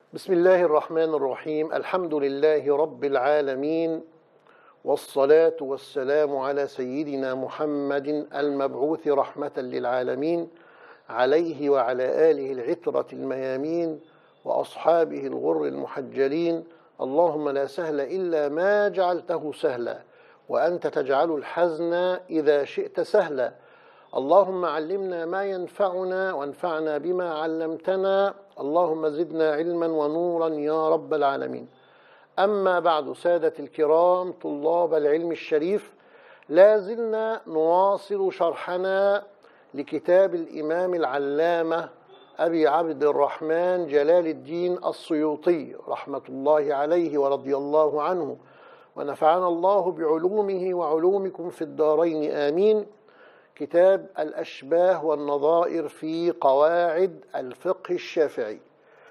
بسم الله الرحمن الرحيم الحمد لله رب العالمين والصلاة والسلام على سيدنا محمد المبعوث رحمة للعالمين عليه وعلى آله العترة الميامين وأصحابه الغر المحجلين اللهم لا سهل إلا ما جعلته سهلا وأنت تجعل الحزن إذا شئت سهلا اللهم علمنا ما ينفعنا وانفعنا بما علمتنا اللهم زدنا علما ونورا يا رب العالمين أما بعد سادة الكرام طلاب العلم الشريف لا زلنا نواصل شرحنا لكتاب الإمام العلامة أبي عبد الرحمن جلال الدين السيوطي رحمة الله عليه ورضي الله عنه ونفعنا الله بعلومه وعلومكم في الدارين آمين كتاب الأشباه والنظائر في قواعد الفقه الشافعي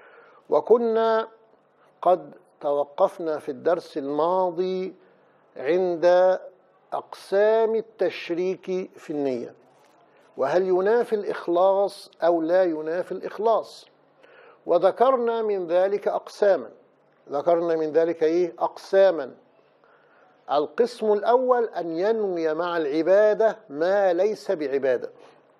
وكنا قد توقفنا في الدرس الماضي عند أقسام التشريك في النية وهل ينافي الإخلاص أو لا ينافي الإخلاص وذكرنا من ذلك أقساما ذكرنا من ذلك إيه أقساما القسم الأول أن ينوي مع العبادة ما ليس بعبادة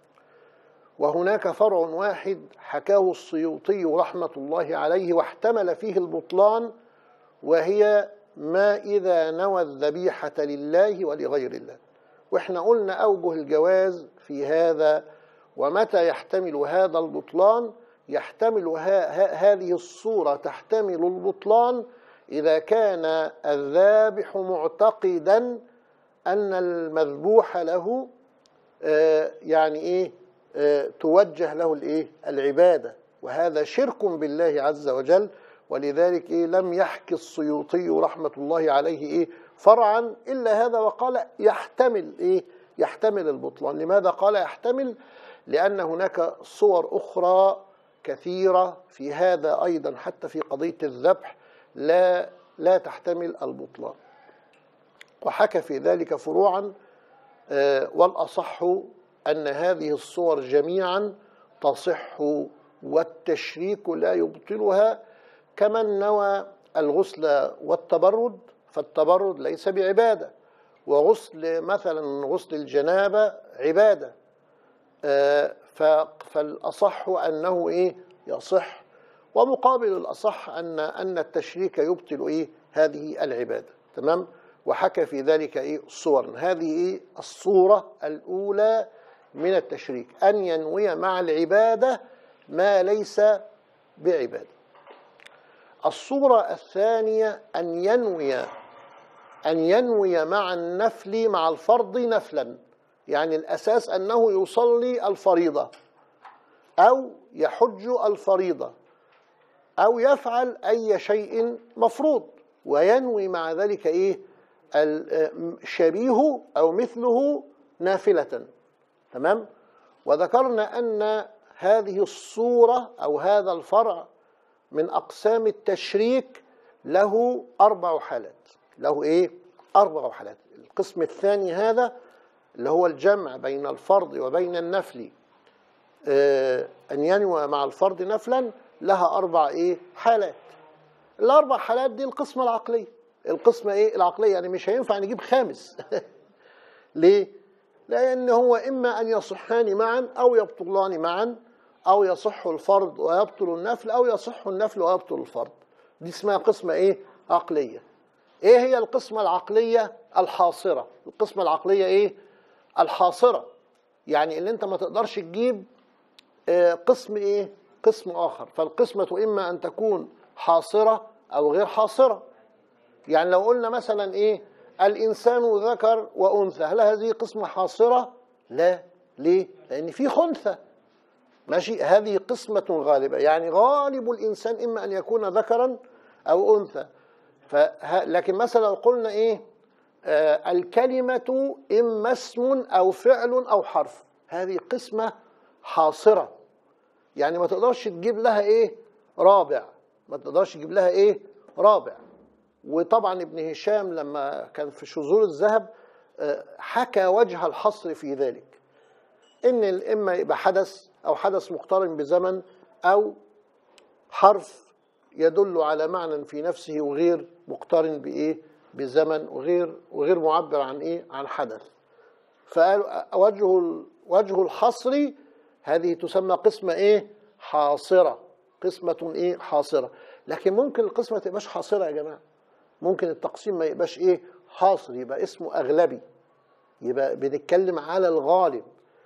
وهناك فرع واحد حكاه السيوطي رحمة الله عليه واحتمل فيه البطلان وهي ما إذا نوى الذبيحة لله ولغير الله وإحنا قلنا أوجه الجواز في هذا ومتى يحتمل هذا البطلان يحتمل هذه الصورة تحتمل البطلان إذا كان الذابح معتقدا أن المذبوح له يعني إيه توجه له الإيه العبادة وهذا شرك بالله عز وجل ولذلك إيه لم يحكي السيوطي رحمة الله عليه إيه فرعا إلا هذا وقال يحتمل إيه يحتمل البطلان لماذا قال يحتمل لأن هناك صور أخرى كثيرة في هذا أيضا حتى في قضية الذبح لا لا تحتمل البطلان وحكى في ذلك فروعا والأصح أن هذه الصور جميعا تصح والتشريك لا يبطلها كمن نوى الغسل والتبرد فالتبرد ليس بعبادة وغسل مثلا غسل الجنابة عبادة فالأصح أنه إيه يصح ومقابل الأصح أن أن التشريك يبطل إيه هذه العبادة تمام وحكى في ذلك إيه صور هذه إيه الصورة الأولى من التشريك أن ينوي مع العبادة ما ليس بعبادة الصورة الثانية أن ينوي أن ينوي مع النفل مع الفرض نفلا يعني الأساس أنه يصلي الفريضة أو يحج الفريضة أو يفعل أي شيء مفروض وينوي مع ذلك إيه شبيه أو مثله نافلة تمام وذكرنا أن هذه الصورة أو هذا الفرع من أقسام التشريك له أربع حالات له إيه أربع حالات القسم الثاني هذا اللي هو الجمع بين الفرض وبين النفل آه أن ينوى مع الفرض نفلا لها أربع إيه حالات الأربع حالات دي القسمة العقلية القسمة إيه العقلية يعني مش هينفع نجيب خامس ليه؟ لأن هو إما أن يصحان معا أو يبطلان معا أو يصح الفرض ويبطل النفل أو يصح النفل ويبطل الفرض دي اسمها قسمة إيه عقلية إيه هي القسمة العقلية الحاصرة القسمة العقلية إيه الحاصرة يعني اللي أنت ما تقدرش تجيب آه قسم إيه قسم آخر فالقسمة إما أن تكون حاصرة أو غير حاصرة يعني لو قلنا مثلا إيه الإنسان ذكر وأنثى هل هذه قسمة حاصرة؟ لا ليه؟ لأن في خنثى ماشي هذه قسمة غالبة يعني غالب الإنسان إما أن يكون ذكرا أو أنثى فه... لكن مثلا لو قلنا إيه آه الكلمة إما اسم أو فعل أو حرف هذه قسمة حاصرة يعني ما تقدرش تجيب لها إيه رابع ما تقدرش تجيب لها إيه رابع وطبعا ابن هشام لما كان في شذور الذهب حكى وجه الحصر في ذلك ان اما يبقى حدث او حدث مقترن بزمن او حرف يدل على معنى في نفسه وغير مقترن بإيه بزمن وغير وغير معبر عن إيه عن حدث فقال وجه وجه الحصر هذه تسمى قسمة إيه حاصرة قسمة إيه حاصرة لكن ممكن القسمة ما تبقاش حاصرة يا جماعة ممكن التقسيم ما يبقاش إيه حاصر يبقى اسمه أغلبي يبقى بنتكلم على الغالب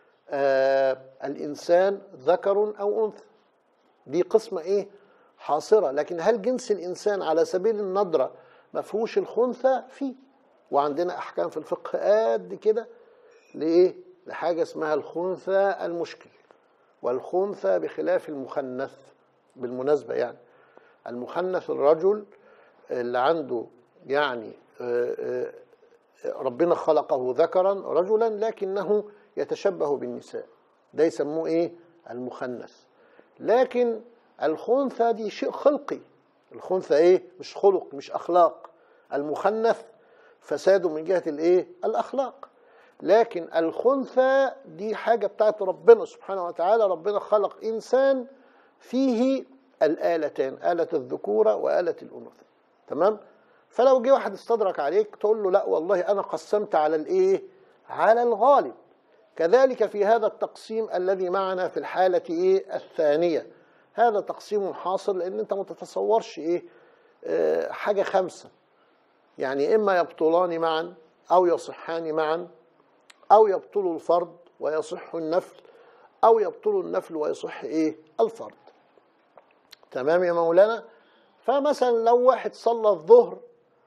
آه الإنسان ذكر أو أنثى دي قسمة إيه حاصرة لكن هل جنس الإنسان على سبيل الندرة ما فيهوش الخنثى فيه وعندنا أحكام في الفقه قد كده لإيه لحاجة اسمها الخنثى المشكل والخنثى بخلاف المخنث بالمناسبة يعني المخنث الرجل اللي عنده يعني آه، آه، ربنا خلقه ذكرا رجلا لكنه يتشبه بالنساء ده يسموه ايه المخنث لكن الخنثى دي شيء خلقي الخنثى ايه مش خلق مش اخلاق المخنث فساد من جهه الايه الاخلاق لكن الخنثى دي حاجه بتاعت ربنا سبحانه وتعالى ربنا خلق انسان فيه الالتان اله الذكوره واله الانوثه تمام فلو جه واحد استدرك عليك تقول له لا والله انا قسمت على الايه على الغالب كذلك في هذا التقسيم الذي معنا في الحالة إيه الثانية هذا تقسيم حاصل لأن أنت ما تتصورش إيه آه حاجة خمسة يعني إما يبطلان معا أو يصحان معا أو يبطل الفرض ويصح النفل أو يبطل النفل ويصح إيه الفرض تمام يا مولانا فمثلا لو واحد صلى الظهر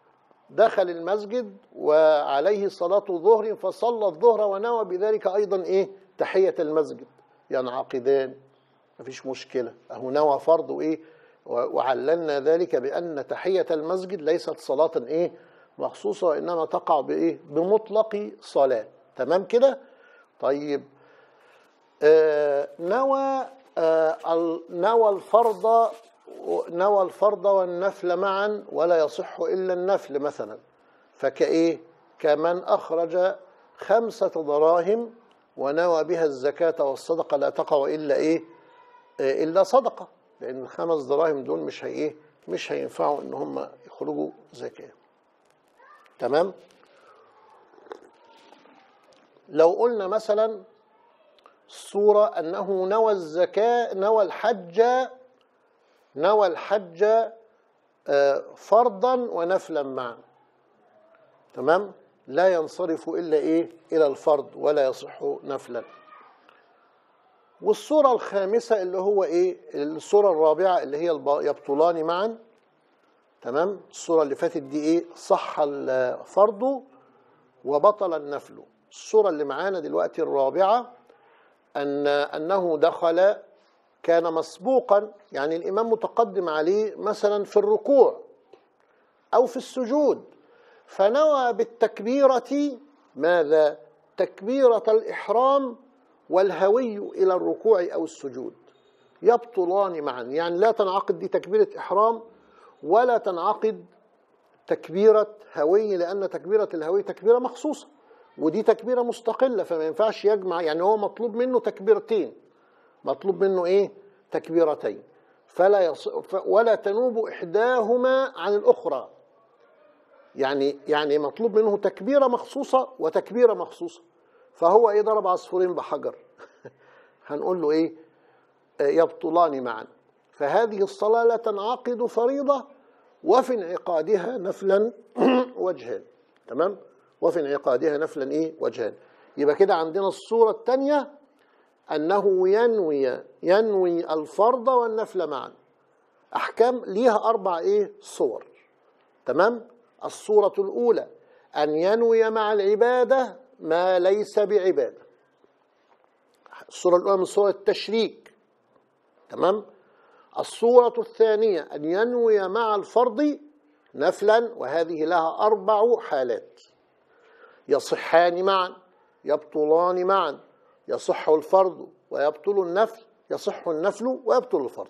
دخل المسجد وعليه صلاة الظهر فصلى الظهر ونوى بذلك أيضا إيه تحية المسجد ينعقدان مفيش مشكلة أهو نوى فرض وإيه وعللنا ذلك بأن تحية المسجد ليست صلاة إيه مخصوصة وإنما تقع بإيه بمطلق صلاة تمام كده طيب آه نوى آه نوى الفرض نوى الفرض والنفل معا ولا يصح إلا النفل مثلا فكإيه كمن أخرج خمسة دراهم ونوى بها الزكاة والصدقة لا تقع إلا إيه إلا صدقة لأن الخمس دراهم دول مش هي إيه مش هينفعوا إن هم يخرجوا زكاة تمام لو قلنا مثلا الصورة أنه نوى الزكاة نوى الحج نوى الحج آه، فرضا ونفلا معا تمام لا ينصرف إلا إيه إلى الفرض ولا يصح نفلا والصورة الخامسة اللي هو إيه الصورة الرابعة اللي هي يبطلان معا تمام الصورة اللي فاتت دي إيه صح الفرض وبطل النفل الصورة اللي معانا دلوقتي الرابعة أن أنه دخل كان مسبوقا يعني الإمام متقدم عليه مثلا في الركوع أو في السجود فنوى بالتكبيرة ماذا؟ تكبيرة الإحرام والهوي إلى الركوع أو السجود يبطلان معا يعني لا تنعقد دي تكبيرة إحرام ولا تنعقد تكبيرة هوي لأن تكبيرة الهوي تكبيرة مخصوصة ودي تكبيرة مستقلة فما ينفعش يجمع يعني هو مطلوب منه تكبيرتين مطلوب منه ايه تكبيرتين فلا يص... ولا تنوب احداهما عن الاخرى يعني يعني مطلوب منه تكبيره مخصوصه وتكبيره مخصوصه فهو ايه ضرب عصفورين بحجر هنقول له ايه يبطلان معا فهذه الصلاه لا تنعقد فريضه وفي انعقادها نفلا وجهان تمام وفي انعقادها نفلا ايه وجهان يبقى كده عندنا الصوره الثانيه أنه ينوي ينوي الفرض والنفل معا أحكام ليها أربع إيه صور تمام الصورة الأولى أن ينوي مع العبادة ما ليس بعبادة الصورة الأولى من صور التشريك تمام الصورة الثانية أن ينوي مع الفرض نفلا وهذه لها أربع حالات يصحان معا يبطلان معا يصح الفرض ويبطل النفل يصح النفل ويبطل الفرض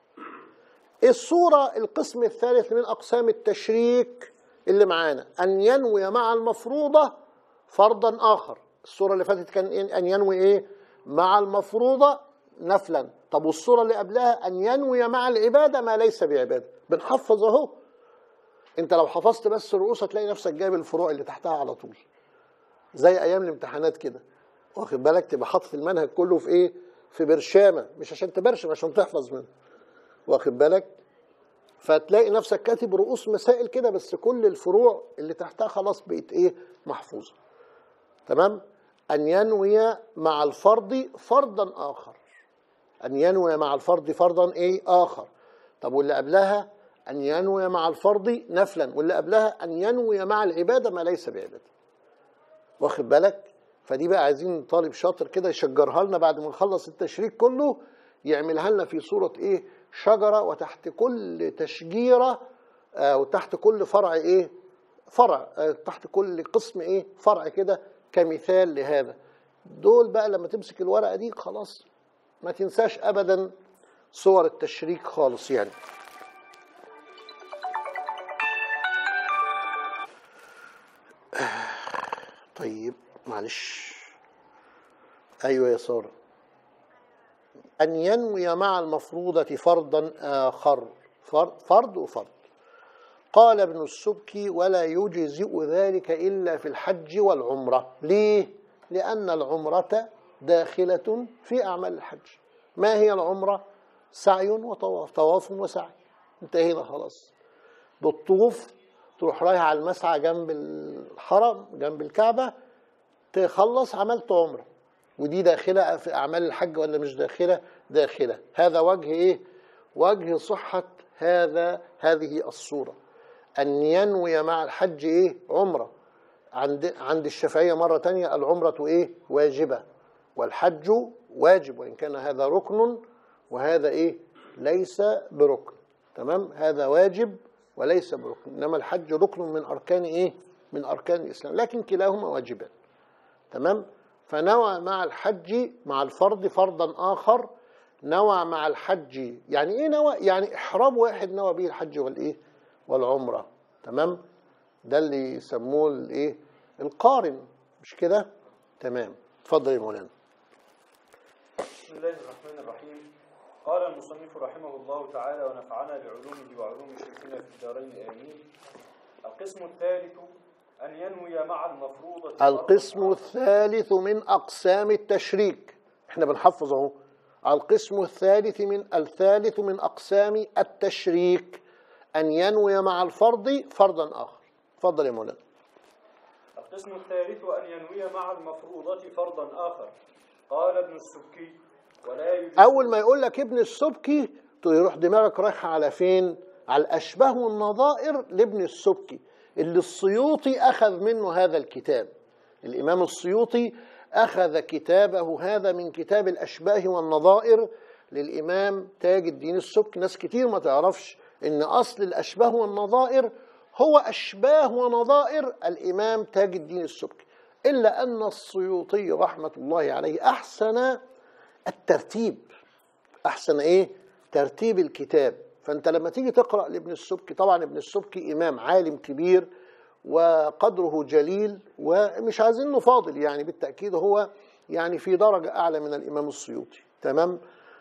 الصورة القسم الثالث من أقسام التشريك اللي معانا أن ينوي مع المفروضة فرضا آخر الصورة اللي فاتت كان أن ينوي إيه مع المفروضة نفلا طب والصورة اللي قبلها أن ينوي مع العبادة ما ليس بعبادة بنحفظ اهو انت لو حفظت بس الرؤوس هتلاقي نفسك جايب الفروع اللي تحتها على طول زي ايام الامتحانات كده واخد بالك تبقى حاطط المنهج كله في ايه في برشامه مش عشان تبرشم عشان تحفظ منه واخد بالك فتلاقي نفسك كاتب رؤوس مسائل كده بس كل الفروع اللي تحتها خلاص بقت ايه محفوظه تمام ان ينوي مع الفرض فرضا اخر ان ينوي مع الفرض فرضا ايه اخر طب واللي قبلها ان ينوي مع الفرض نفلا واللي قبلها ان ينوي مع العباده ما ليس بعباده واخد بالك فدي بقى عايزين طالب شاطر كده يشجرها لنا بعد ما نخلص التشريك كله يعملها لنا في صورة ايه شجرة وتحت كل تشجيرة آه وتحت كل فرع ايه فرع آه تحت كل قسم ايه فرع كده كمثال لهذا دول بقى لما تمسك الورقة دي خلاص ما تنساش ابدا صور التشريك خالص يعني طيب معلش ايوه يا ساره ان ينوي مع المفروضه فرضا اخر فرض, فرض وفرض قال ابن السبكي ولا يجزئ ذلك الا في الحج والعمره ليه لان العمره داخله في اعمال الحج ما هي العمره سعي وطواف طواف وسعي انتهينا خلاص بالطوف تروح رايح على المسعى جنب الحرم جنب الكعبه تخلص عملت عمره ودي داخله في اعمال الحج ولا مش داخله داخله هذا وجه ايه وجه صحه هذا هذه الصوره ان ينوي مع الحج ايه عمره عند عند الشافعيه مره تانية العمره ايه واجبه والحج واجب وان كان هذا ركن وهذا ايه ليس بركن تمام هذا واجب وليس بركن انما الحج ركن من اركان ايه من اركان الاسلام لكن كلاهما واجبان تمام فنوى مع الحج مع الفرض فرضا اخر نوى مع الحج يعني ايه نوى يعني احرام واحد نوى به الحج والايه والعمره تمام ده اللي يسموه الايه القارن مش كده تمام اتفضل يا مولانا بسم الله الرحمن الرحيم قال المصنف رحمه الله تعالى ونفعنا بعلومه وعلوم شيخنا في الدارين آمين القسم الثالث أن ينوي مع المفروضة القسم الثالث من أقسام التشريك احنا بنحفظ اهو القسم الثالث من الثالث من أقسام التشريك أن ينوي مع الفرض فرضا آخر اتفضل يا مولانا القسم الثالث أن ينوي مع المفروضة فرضا آخر قال ابن السبكي ولا يجوز أول ما يقول لك ابن السبكي يروح دماغك رايحة على فين؟ على الأشباه والنظائر لابن السبكي اللي السيوطي أخذ منه هذا الكتاب الإمام السيوطي أخذ كتابه هذا من كتاب الأشباه والنظائر للإمام تاج الدين السبكي ناس كتير ما تعرفش إن أصل الأشباه والنظائر هو أشباه ونظائر الإمام تاج الدين السبكي إلا أن السيوطي رحمة الله عليه أحسن الترتيب أحسن إيه؟ ترتيب الكتاب فأنت لما تيجي تقرأ لابن السبكي طبعا ابن السبكي إمام عالم كبير وقدره جليل ومش عايزينه فاضل يعني بالتأكيد هو يعني في درجة أعلى من الإمام السيوطي تمام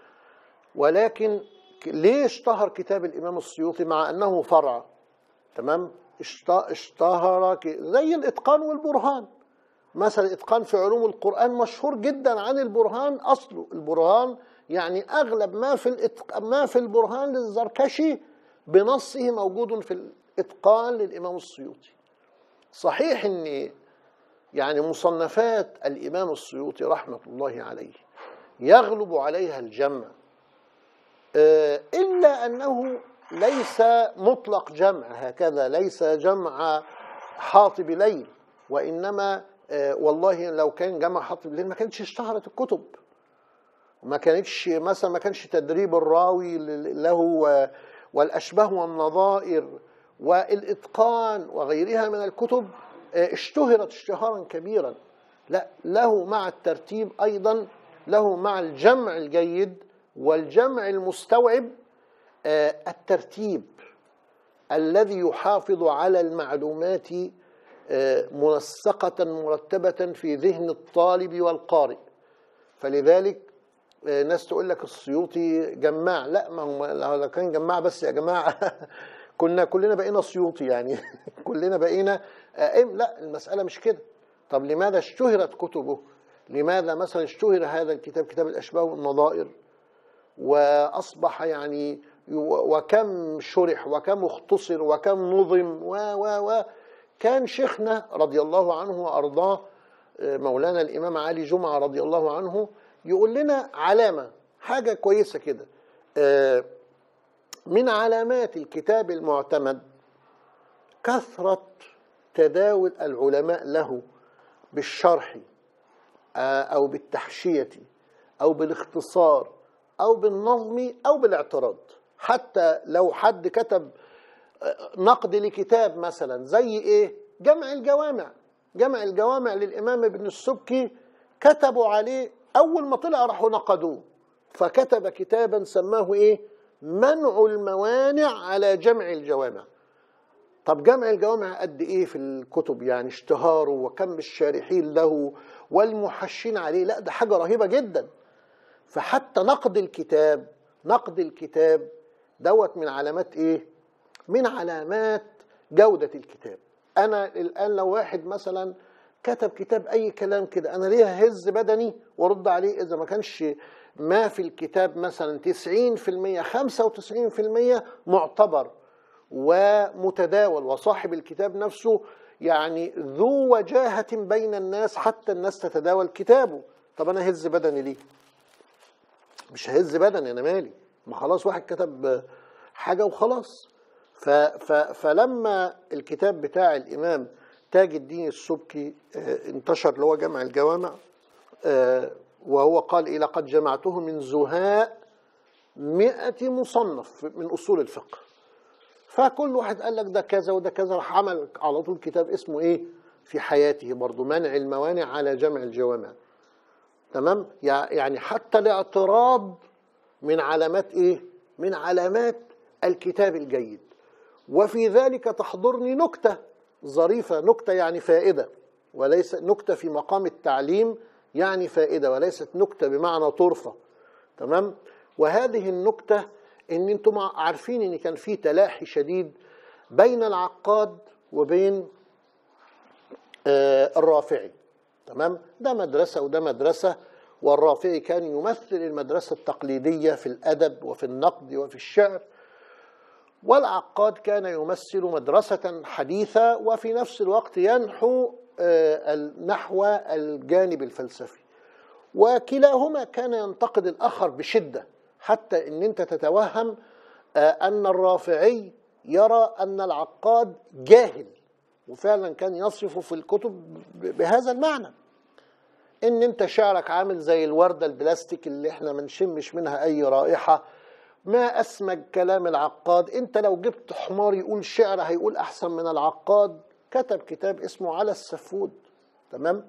ولكن ليه اشتهر كتاب الإمام السيوطي مع أنه فرع تمام اشت- اشتهر ك- زي الإتقان والبرهان مثلا الإتقان في علوم القرآن مشهور جدا عن البرهان أصله البرهان يعني أغلب ما في الإتق... ما في البرهان للزركشي بنصه موجود في الإتقان للإمام السيوطي صحيح ان يعني مصنفات الامام السيوطي رحمه الله عليه يغلب عليها الجمع آه، الا انه ليس مطلق جمع هكذا ليس جمع حاطب ليل وانما آه، والله لو كان جمع حاطب ليل ما كانتش اشتهرت الكتب ما كانتش مثلا ما كانش تدريب الراوي له و- والاشباه والنظائر والاتقان وغيرها من الكتب آه، اشتهرت اشتهارا كبيرا لا له مع الترتيب ايضا له مع الجمع الجيد والجمع المستوعب آه، الترتيب الذي يحافظ على المعلومات آه، منسقة مرتبة في ذهن الطالب والقارئ فلذلك آه، ناس تقول لك السيوطي جماع لا ما هو لو كان جماع بس يا جماعه كنا كلنا بقينا سيوطي يعني كلنا بقينا آئم لا المساله مش كده طب لماذا اشتهرت كتبه لماذا مثلا اشتهر هذا الكتاب كتاب الاشباه والنظائر واصبح يعني وكم شرح وكم اختصر وكم نظم و و و كان شيخنا رضي الله عنه وارضاه مولانا الامام علي جمعه رضي الله عنه يقول لنا علامه حاجه كويسه كده آه، من علامات الكتاب المعتمد كثره تداول العلماء له بالشرح آه، او بالتحشيه او بالاختصار او بالنظم او بالاعتراض حتى لو حد كتب آه، نقد لكتاب مثلا زي ايه جمع الجوامع جمع الجوامع للامام ابن السبكي كتبوا عليه اول ما طلع راحوا نقدوه فكتب كتابا سماه ايه منع الموانع على جمع الجوامع طب جمع الجوامع قد ايه في الكتب يعني اشتهاره وكم الشارحين له والمحشين عليه لا ده حاجه رهيبه جدا فحتى نقد الكتاب نقد الكتاب دوت من علامات ايه من علامات جوده الكتاب انا الان لو واحد مثلا كتب كتاب اي كلام كده انا ليه هز بدني وارد عليه اذا ما كانش ما في الكتاب مثلا 90% 95% معتبر ومتداول وصاحب الكتاب نفسه يعني ذو وجاهة بين الناس حتى الناس تتداول كتابه طب انا هز بدني ليه مش هز بدني انا مالي ما خلاص واحد كتب حاجة وخلاص ف ف فلما الكتاب بتاع الإمام تاج الدين السبكي آه، انتشر اللي هو جمع الجوامع آه، وهو قال إيه لقد جمعته من زهاء مئة مصنف من أصول الفقه فكل واحد قال لك ده كذا وده كذا راح عمل على طول كتاب اسمه ايه في حياته برضه منع الموانع على جمع الجوامع تمام يعني حتى الاعتراض من علامات ايه من علامات الكتاب الجيد وفي ذلك تحضرني نكته ظريفه نكته يعني فائده وليس نكته في مقام التعليم يعني فائده وليست نكته بمعنى طرفه تمام وهذه النكته ان انتم عارفين ان كان في تلاحي شديد بين العقاد وبين آه الرافعي تمام ده مدرسه وده مدرسه والرافعي كان يمثل المدرسه التقليديه في الادب وفي النقد وفي الشعر والعقاد كان يمثل مدرسه حديثه وفي نفس الوقت ينحو آه نحو الجانب الفلسفي وكلاهما كان ينتقد الاخر بشده حتى ان انت تتوهم آه، ان الرافعي يرى ان العقاد جاهل وفعلا كان يصف في الكتب بهذا المعنى ان انت شعرك عامل زي الورده البلاستيك اللي احنا ما نشمش منها اي رائحه ما اسمج كلام العقاد انت لو جبت حمار يقول شعر هيقول احسن من العقاد كتب كتاب اسمه على السفود تمام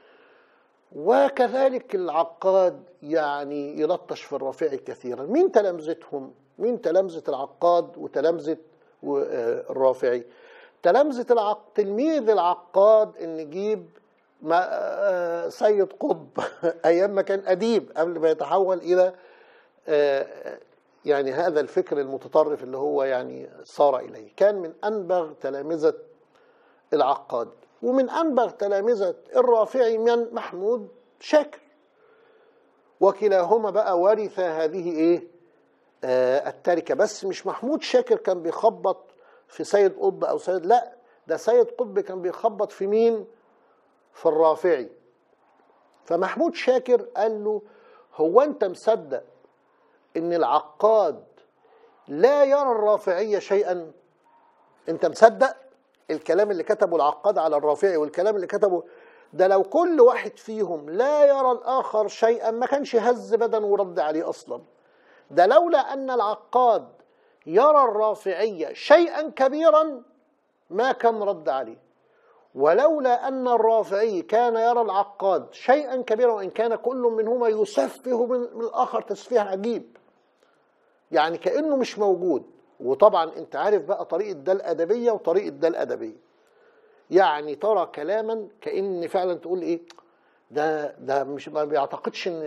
وكذلك العقاد يعني يلطش في الرفيع كثيرا مين تلامذتهم مين تلامذة العقاد وتلامذة آه، الرافعي تلامذة العق... تلميذ العقاد ان نجيب ما آه، سيد قطب ايام ما كان اديب قبل ما يتحول الى آه، يعني هذا الفكر المتطرف اللي هو يعني صار اليه كان من انبغ تلامذه العقاد ومن أنبغ تلامذة الرافعي من محمود شاكر وكلاهما بقى ورث هذه ايه آه التركة بس مش محمود شاكر كان بيخبط في سيد قطب او سيد لا ده سيد قطب كان بيخبط في مين في الرافعي فمحمود شاكر قال له هو انت مصدق ان العقاد لا يرى الرافعية شيئا انت مصدق الكلام اللي كتبه العقاد على الرافعي والكلام اللي كتبه ده لو كل واحد فيهم لا يرى الآخر شيئا ما كانش هز بدن ورد عليه أصلا ده لولا أن العقاد يرى الرافعية شيئا كبيرا ما كان رد عليه ولولا أن الرافعي كان يرى العقاد شيئا كبيرا وإن كان كل منهما يسفه من الآخر تسفيه عجيب يعني كأنه مش موجود وطبعا انت عارف بقى طريقه ده الادبيه وطريقه ده الادبيه يعني ترى كلاما كان فعلا تقول ايه ده ده مش ما بيعتقدش ان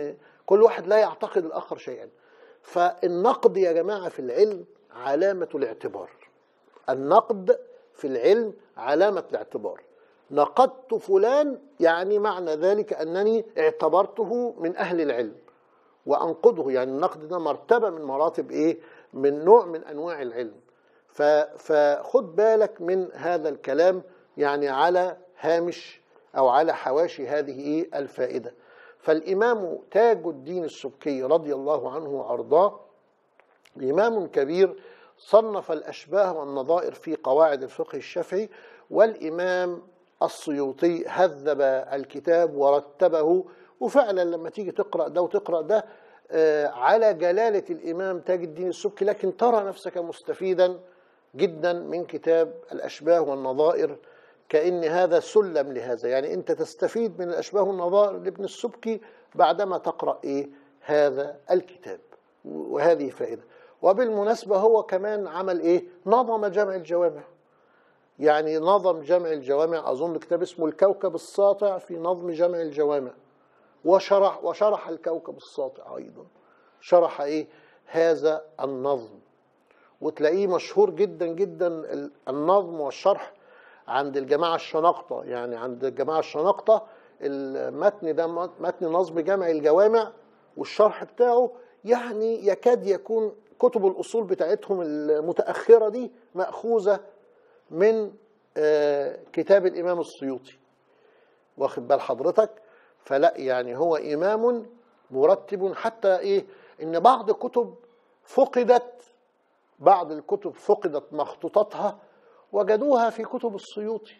كل واحد لا يعتقد الآخر شيئا فالنقد يا جماعة في العلم علامة الاعتبار النقد في العلم علامة الاعتبار نقدت فلان يعني معنى ذلك أنني اعتبرته من أهل العلم وأنقده يعني النقد ده مرتبة من مراتب إيه من نوع من أنواع العلم ف- فخد بالك من هذا الكلام يعني على هامش أو على حواشي هذه إيه الفائدة فالإمام تاج الدين السبكي رضي الله عنه وأرضاه إمام كبير صنف الأشباه والنظائر في قواعد الفقه الشافعي والإمام السيوطي هذب الكتاب ورتبه وفعلا لما تيجي تقرأ ده وتقرأ ده آه، على جلالة الإمام تاج الدين السبكي لكن ترى نفسك مستفيدا جدا من كتاب الأشباه والنظائر كأن هذا سلم لهذا يعني أنت تستفيد من الأشباه والنظائر لابن السبكي بعدما تقرأ إيه هذا الكتاب وهذه فائدة وبالمناسبة هو كمان عمل إيه نظم جمع الجوامع يعني نظم جمع الجوامع أظن كتاب اسمه الكوكب الساطع في نظم جمع الجوامع وشرح وشرح الكوكب الساطع أيضا شرح إيه هذا النظم وتلاقيه مشهور جدا جدا ال- النظم والشرح عند الجماعة الشنقطة يعني عند الجماعة الشنقطة المتن ده متن نظم جمع الجوامع والشرح بتاعه يعني يكاد يكون كتب الأصول بتاعتهم المتأخرة دي مأخوذة من آه، كتاب الإمام السيوطي واخد بال حضرتك فلا يعني هو إمام مرتب حتى إيه إن بعض كتب فقدت بعض الكتب فقدت مخطوطاتها وجدوها في كتب السيوطي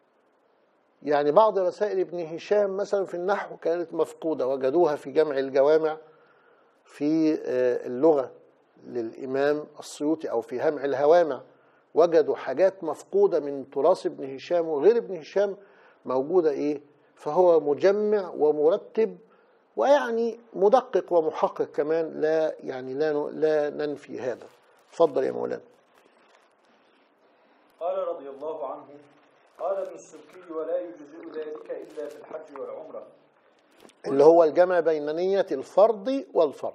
يعني بعض رسائل ابن هشام مثلا في النحو كانت مفقودة وجدوها في جمع الجوامع في آه، اللغة للإمام السيوطي أو في همع الهوامع وجدوا حاجات مفقودة من تراث ابن هشام وغير ابن هشام موجودة إيه فهو مجمع ومرتب ويعني مدقق ومحقق كمان لا يعني لا لا ننفي هذا اتفضل يا مولانا قال رضي الله عنه قال ابن السبكي ولا يجزئ ذلك إلا في الحج والعمرة اللي هو الجمع بين نية الفرض والفرض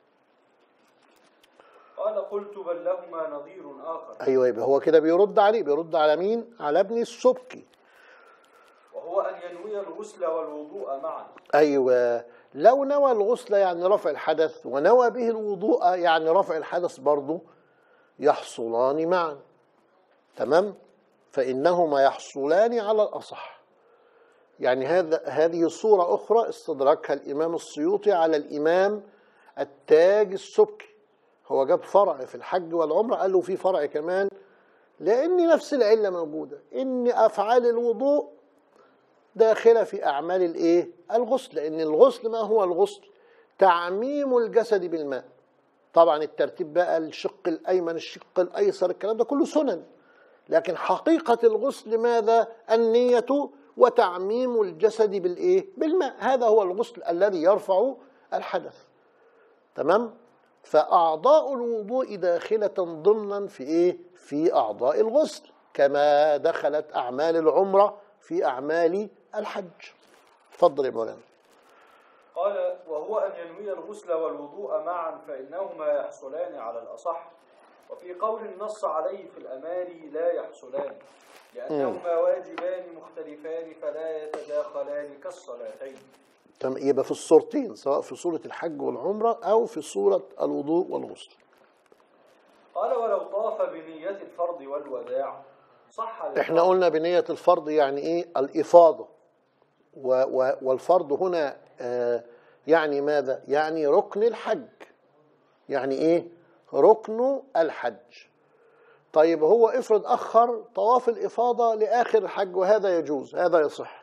قال قلت بل لهما نظير آخر ايوه يبقى هو كده بيرد عليه بيرد على مين على ابن السبكي وهو أن ينوي الغسل والوضوء معا ايوه لو نوى الغسل يعني رفع الحدث ونوى به الوضوء يعني رفع الحدث برضه يحصلان معا تمام فانهما يحصلان على الاصح يعني هذا هذه صورة أخرى استدركها الإمام السيوطي على الإمام التاج السبكي هو جاب فرع في الحج والعمرة قال له في فرع كمان لأن نفس العلة موجودة إن أفعال الوضوء داخلة في أعمال الإيه؟ الغسل لأن الغسل ما هو الغسل؟ تعميم الجسد بالماء طبعا الترتيب بقى الشق الأيمن الشق الأيسر الكلام ده كله سنن لكن حقيقة الغسل ماذا؟ النية وتعميم الجسد بالإيه؟ بالماء هذا هو الغسل الذي يرفع الحدث تمام؟ فأعضاء الوضوء داخلة ضمنا في إيه؟ في أعضاء الغسل كما دخلت أعمال العمرة في أعمال الحج تفضل يا مولانا قال وهو أن ينوي الغسل والوضوء معا فإنهما يحصلان على الأصح وفي قول النص عليه في الأمال لا يحصلان لأنهما واجبان مختلفان فلا يتداخلان كالصلاتين تمام يبقى في الصورتين سواء في صورة الحج والعمرة أو في صورة الوضوء والغسل قال ولو طاف بنية الفرض والوداع صح احنا قلنا بنية الفرض يعني ايه الإفاضة و و والفرض هنا آه يعني ماذا يعني ركن الحج يعني ايه ركن الحج طيب هو افرض أخر طواف الإفاضة لآخر الحج وهذا يجوز هذا يصح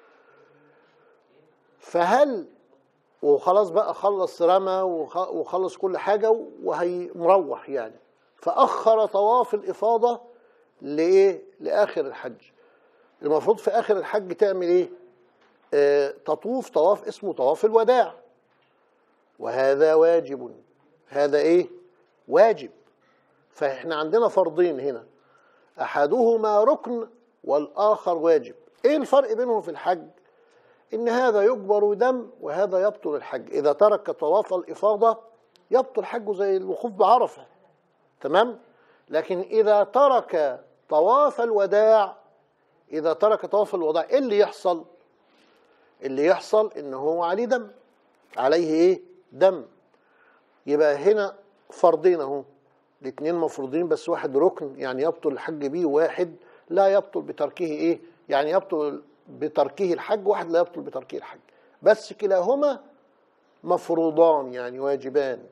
فهل وخلاص بقى خلص رمى وخ- وخلص كل حاجة وهي مروح يعني فأخر طواف الإفاضة لإيه؟ لآخر الحج المفروض في آخر الحج تعمل إيه؟ آه تطوف طواف اسمه طواف الوداع وهذا واجب هذا إيه؟ واجب فإحنا عندنا فرضين هنا أحدهما ركن والآخر واجب إيه الفرق بينهم في الحج؟ إن هذا يجبر دم وهذا يبطل الحج إذا ترك طواف الإفاضة يبطل حجه زي الوقوف بعرفة تمام لكن إذا ترك طواف الوداع إذا ترك طواف الوداع إيه اللي يحصل اللي يحصل إن هو عليه دم عليه إيه دم يبقى هنا فرضين اهو الاثنين مفروضين بس واحد ركن يعني يبطل الحج بيه وواحد لا يبطل بتركه ايه يعني يبطل بتركه الحج واحد لا يبطل بتركه الحج بس كلاهما مفروضان يعني واجبان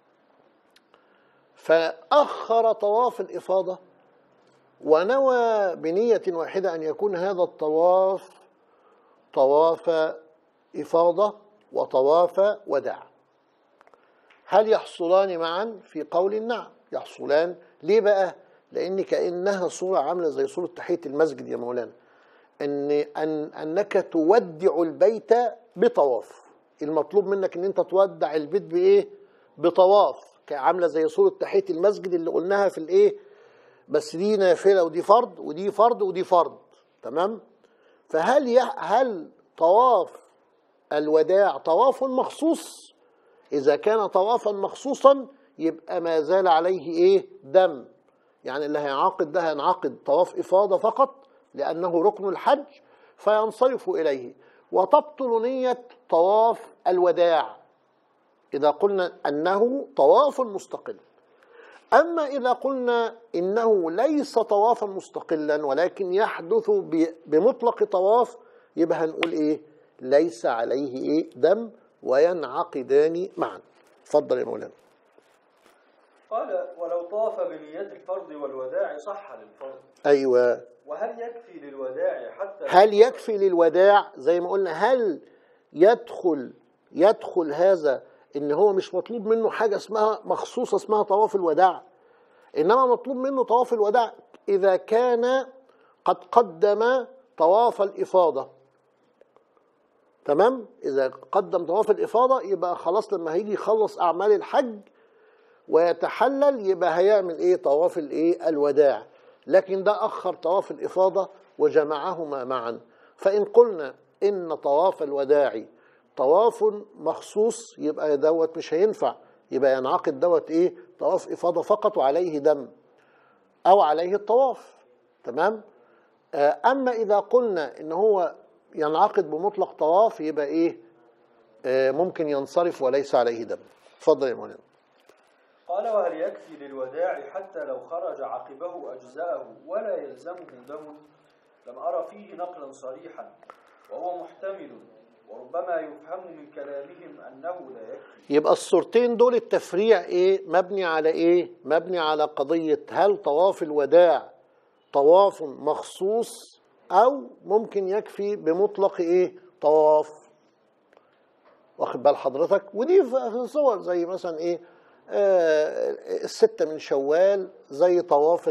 فأخر طواف الإفاضة ونوى بنية واحدة أن يكون هذا الطواف طواف إفاضة وطواف وداع هل يحصلان معا في قول نعم يحصلان ليه بقى لان كانها صوره عامله زي صوره تحيه المسجد يا مولانا ان ان انك تودع البيت بطواف المطلوب منك ان انت تودع البيت بايه بطواف عامله زي صوره تحيه المسجد اللي قلناها في الايه بس دي نافله ودي فرض ودي فرض ودي فرض تمام فهل ي... هل طواف الوداع طواف مخصوص إذا كان طوافا مخصوصا يبقى ما زال عليه إيه دم يعني اللي هينعقد ده هينعقد طواف إفاضة فقط لأنه ركن الحج فينصرف إليه وتبطل نية طواف الوداع إذا قلنا أنه طواف مستقل أما إذا قلنا إنه ليس طوافا مستقلا ولكن يحدث بمطلق طواف يبقى هنقول إيه ليس عليه إيه دم وينعقدان معا اتفضل يا مولانا قال ولو طاف بنية الفرض والوداع صح للفرض ايوه وهل يكفي للوداع حتى هل يكفي للوداع زي ما قلنا هل يدخل يدخل هذا ان هو مش مطلوب منه حاجه اسمها مخصوصه اسمها طواف الوداع انما مطلوب منه طواف الوداع اذا كان قد قدم طواف الافاضه تمام اذا قدم طواف الافاضه يبقى خلاص لما هيجي يخلص اعمال الحج ويتحلل يبقى هيعمل ايه طواف الايه الوداع لكن ده اخر طواف الافاضه وجمعهما معا فان قلنا ان طواف الوداع طواف مخصوص يبقى دوت مش هينفع يبقى ينعقد دوت ايه طواف افاضه فقط وعليه دم او عليه الطواف تمام اما اذا قلنا ان هو ينعقد بمطلق طواف يبقى ايه آه ممكن ينصرف وليس عليه دم اتفضل يا مولانا قال وهل يكفي للوداع حتى لو خرج عقبه أجزاءه ولا يلزمه دم لم أرى فيه نقلا صريحا وهو محتمل وربما يفهم من كلامهم أنه لا يكفي يبقى الصورتين دول التفريع ايه مبني على ايه مبني على قضية هل طواف الوداع طواف مخصوص او ممكن يكفي بمطلق ايه طواف واخد بال حضرتك ودي في صور زي مثلا ايه آه الستة من شوال زي طواف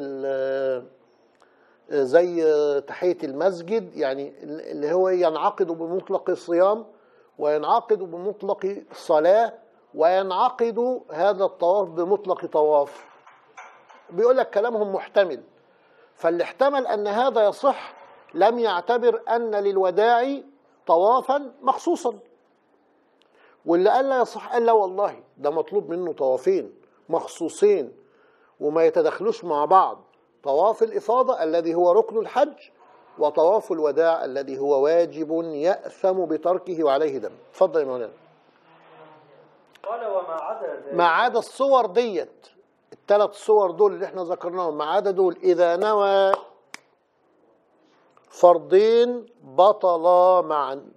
زي تحية المسجد يعني اللي هو ينعقد بمطلق الصيام وينعقد بمطلق الصلاة وينعقد هذا الطواف بمطلق طواف بيقول لك كلامهم محتمل فاللي احتمل أن هذا يصح لم يعتبر أن للوداع طوافا مخصوصا واللي قال لا يصح قال لا والله ده مطلوب منه طوافين مخصوصين وما يتدخلوش مع بعض طواف الإفاضة الذي هو ركن الحج وطواف الوداع الذي هو واجب يأثم بتركه وعليه دم اتفضل يا مولانا قال وما عدا ذلك ما عدا الصور ديت الثلاث صور دول اللي احنا ذكرناهم ما عدا دول إذا نوى فرضين بطلا معا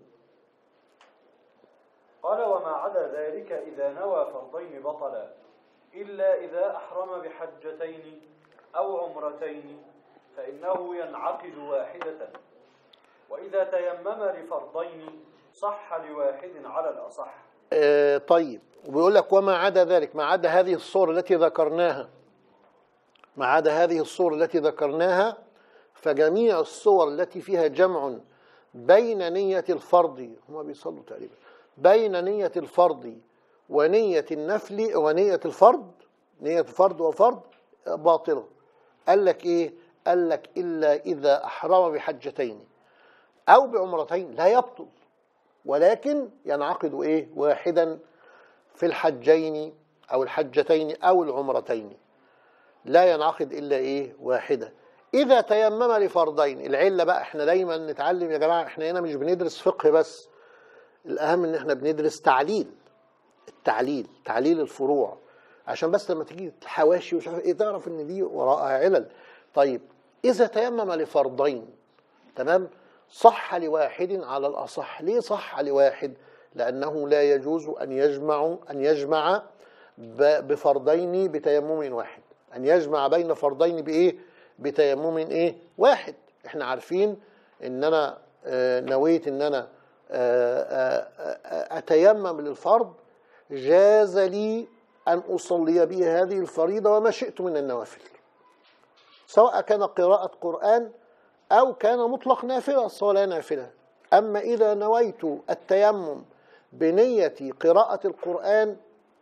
قال وما عدا ذلك إذا نوى فرضين بطلا إلا إذا أحرم بحجتين أو عمرتين فإنه ينعقد واحدة وإذا تيمم لفرضين صح لواحد على الأصح آه طيب وبيقول لك وما عدا ذلك ما عدا هذه الصور التي ذكرناها ما عدا هذه الصور التي ذكرناها فجميع الصور التي فيها جمع بين نية الفرض هما بيصلوا تقريبا بين نية الفرض ونية النفل ونية الفرض نية فرض وفرض باطلة قال لك ايه قال لك إلا إذا أحرم بحجتين أو بعمرتين لا يبطل ولكن ينعقد ايه واحدا في الحجين او الحجتين او العمرتين لا ينعقد الا ايه واحده اذا تيمم لفرضين العله بقى احنا دايما نتعلم يا جماعه احنا هنا مش بندرس فقه بس الاهم ان احنا بندرس تعليل التعليل تعليل الفروع عشان بس لما تيجي الحواشي ومش عارف ايه تعرف ان دي وراءها علل طيب اذا تيمم لفرضين تمام صح لواحد على الاصح ليه صح لواحد لانه لا يجوز ان يجمع ان يجمع ب- بفرضين بتيمم واحد ان يجمع بين فرضين بايه بتيمم ايه واحد احنا عارفين ان انا آه، نويت ان انا آه، آه، آه، اتيمم للفرض جاز لي ان اصلي به هذه الفريضه وما شئت من النوافل سواء كان قراءه قران او كان مطلق نافله الصلاه نافله اما اذا نويت التيمم بنيه قراءه القران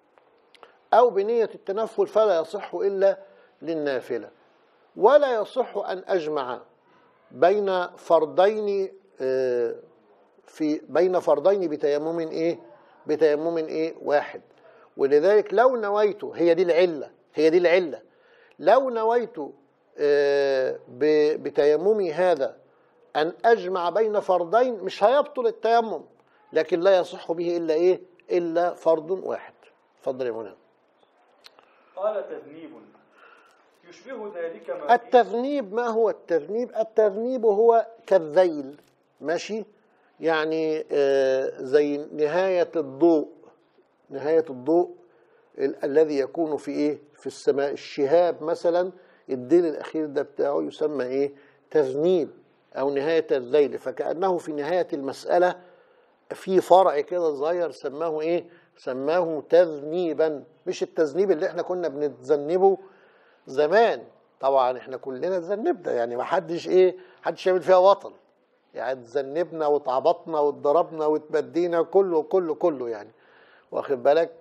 أو بنية التنفل فلا يصح إلا للنافلة ولا يصح أن أجمع بين فردين آه، في بين فردين بتيمم إيه؟ بتيمم إيه؟ واحد ولذلك لو نويت هي دي العلة هي دي العلة لو نويت آه، ب- بتيممي هذا أن أجمع بين فردين مش هيبطل التيمم لكن لا يصح به إلا إيه؟ إلا فرض واحد اتفضل يا مولانا قال تذنيب يشبه ذلك ما التذنيب ما هو التذنيب التذنيب هو كالذيل ماشي يعني آه، زي نهاية الضوء نهاية الضوء ال- الذي يكون في ايه في السماء الشهاب مثلا الديل الاخير ده بتاعه يسمى ايه تذنيب او نهاية الذيل فكأنه في نهاية المسألة في فرع كده صغير سماه ايه سماه تذنيبا مش التذنيب اللي احنا كنا بنتذنبه زمان طبعا احنا كلنا اتذنبنا يعني ما حدش ايه حدش يعمل فيها وطن يعني اتذنبنا واتعبطنا واتضربنا واتبدينا كله كله كله يعني واخد بالك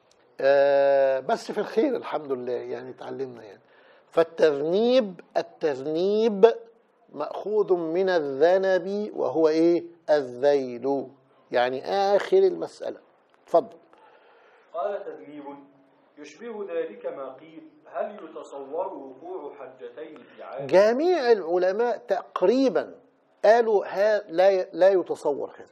آه بس في الخير الحمد لله يعني اتعلمنا يعني فالتذنيب التذنيب مأخوذ من الذنب وهو ايه الذيل يعني آخر المسألة اتفضل قال تذنيب يشبه ذلك ما قيل هل يتصور وقوع حجتين في عام جميع العلماء تقريبا قالوا ها لا لا يتصور هذا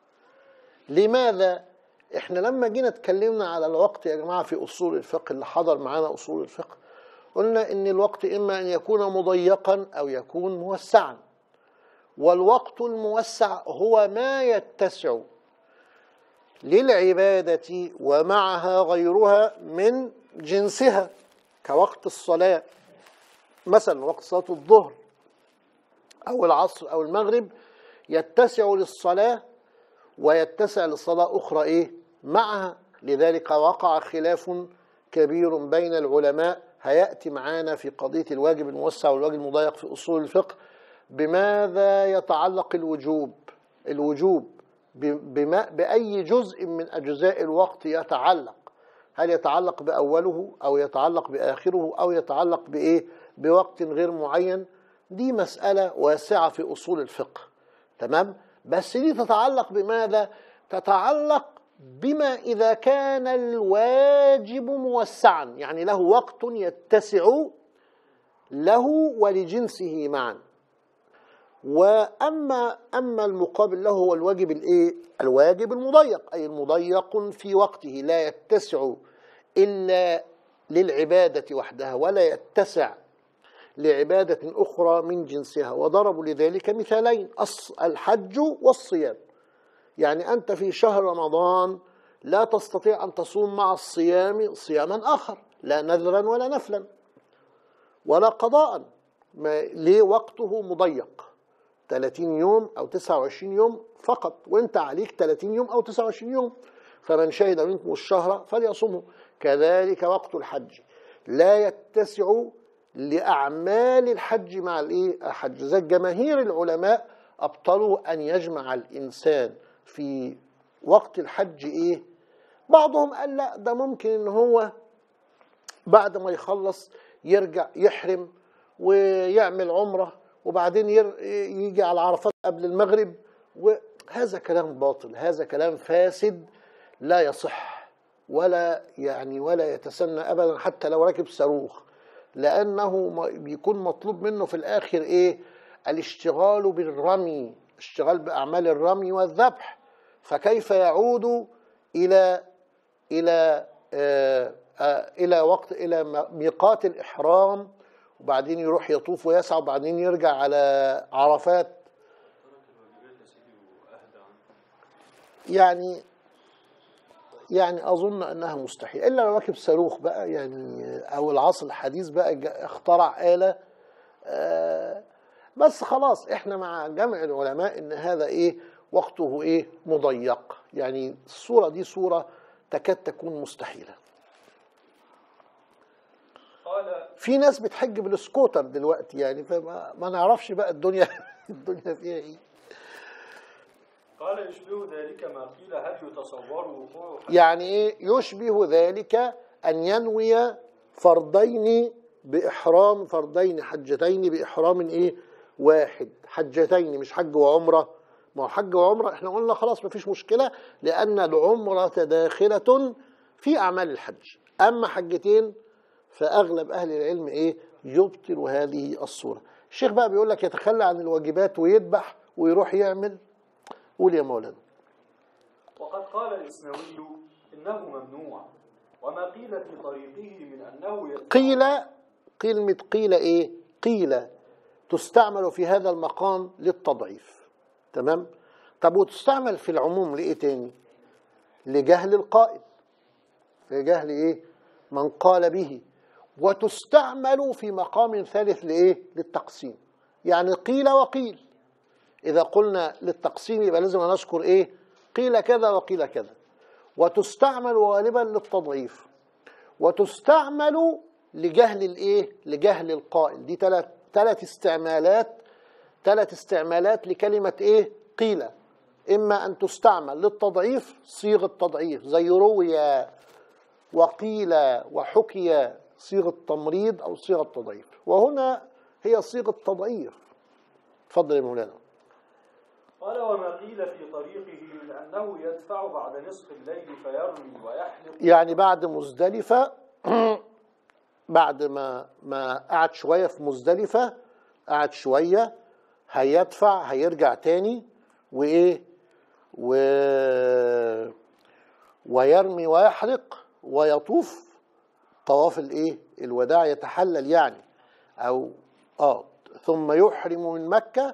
لماذا احنا لما جينا اتكلمنا على الوقت يا جماعه في اصول الفقه اللي حضر معانا اصول الفقه قلنا ان الوقت اما ان يكون مضيقا او يكون موسعا والوقت الموسع هو ما يتسع للعباده ومعها غيرها من جنسها كوقت الصلاه مثلا وقت صلاه الظهر أو العصر أو المغرب يتسع للصلاة ويتسع لصلاة أخرى إيه معها لذلك وقع خلاف كبير بين العلماء هيأتي معانا في قضية الواجب الموسع والواجب المضيق في أصول الفقه بماذا يتعلق الوجوب الوجوب ب- بما بأي جزء من أجزاء الوقت يتعلق هل يتعلق بأوله أو يتعلق بآخره أو يتعلق بإيه بوقت غير معين دي مسألة واسعة في أصول الفقه تمام بس دي تتعلق بماذا تتعلق بما إذا كان الواجب موسعا يعني له وقت يتسع له ولجنسه معا واما اما المقابل له هو الواجب الايه الواجب المضيق اي المضيق في وقته لا يتسع الا للعباده وحدها ولا يتسع لعباده اخرى من جنسها وضربوا لذلك مثالين الص- الحج والصيام يعني انت في شهر رمضان لا تستطيع ان تصوم مع الصيام صياما اخر لا نذرا ولا نفلا ولا قضاء ما ليه وقته مضيق 30 يوم او 29 يوم فقط وانت عليك 30 يوم او 29 يوم فمن شهد منكم الشهر فليصومه كذلك وقت الحج لا يتسع لاعمال الحج مع الايه الحج زي جماهير العلماء ابطلوا ان يجمع الانسان في وقت الحج ايه بعضهم قال لا ده ممكن ان هو بعد ما يخلص يرجع يحرم ويعمل عمره وبعدين ير... يجي على عرفات قبل المغرب و... هذا كلام باطل هذا كلام فاسد لا يصح ولا يعني ولا يتسنى ابدا حتى لو راكب صاروخ لانه م- بيكون مطلوب منه في الاخر ايه الاشتغال بالرمي اشتغال باعمال الرمي والذبح فكيف يعود الى الى آه آه الى وقت الى م- ميقات الاحرام وبعدين يروح يطوف ويسعى وبعدين يرجع على عرفات ترك الواجبات يا سيدي واهدى عنه يعني يعني اظن انها مستحيل الا لو راكب صاروخ بقى يعني او العصر الحديث بقى جا- اخترع اله آه، بس خلاص احنا مع جمع العلماء ان هذا ايه وقته ايه مضيق يعني الصوره دي صوره تكاد تكون مستحيله قال في ناس بتحج بالسكوتر دلوقتي يعني فما ما نعرفش بقى الدنيا الدنيا فيها ايه قال يشبه ذلك ما قيل هل يتصور وقوع يعني ايه يشبه ذلك ان ينوي فرضين باحرام فرضين حجتين باحرام ايه واحد حجتين مش حج وعمره ما هو حج وعمره احنا قلنا خلاص مفيش مشكله لان العمره داخله في اعمال الحج اما حجتين فاغلب اهل العلم ايه يبطل هذه الصوره الشيخ بقى بيقول لك يتخلى عن الواجبات ويذبح ويروح يعمل قول يا مولانا وقد قال الإسنوي إنه ممنوع وما قيل في طريقه من أنه يدفع قيل كلمة قيل إيه؟ قيل تستعمل في هذا المقام للتضعيف تمام؟ طب وتستعمل في العموم لإيه تاني؟ لجهل القائل لجهل إيه؟ من قال به وتستعمل في مقام ثالث لإيه؟ للتقسيم يعني قيل وقيل إذا قلنا للتقسيم يبقى لازم نذكر إيه؟ قيل كذا وقيل كذا وتستعمل غالبا للتضعيف وتستعمل لجهل الايه لجهل القائل دي ثلاث ثلاث استعمالات ثلاث استعمالات لكلمه ايه قيل اما ان تستعمل للتضعيف صيغه تضعيف زي روي وقيل وحكي صيغه تمريض او صيغه تضعيف وهنا هي صيغه تضعيف اتفضل يا مولانا قال وما قيل في طريقه من أنه يدفع بعد نصف الليل فيرمي ويحلق يعني بعد مزدلفة بعد ما ما قعد شوية في مزدلفة قعد شوية هيدفع هيرجع تاني وإيه و ويرمي ويحلق ويطوف طواف الإيه الوداع يتحلل يعني أو آه ثم يحرم من مكة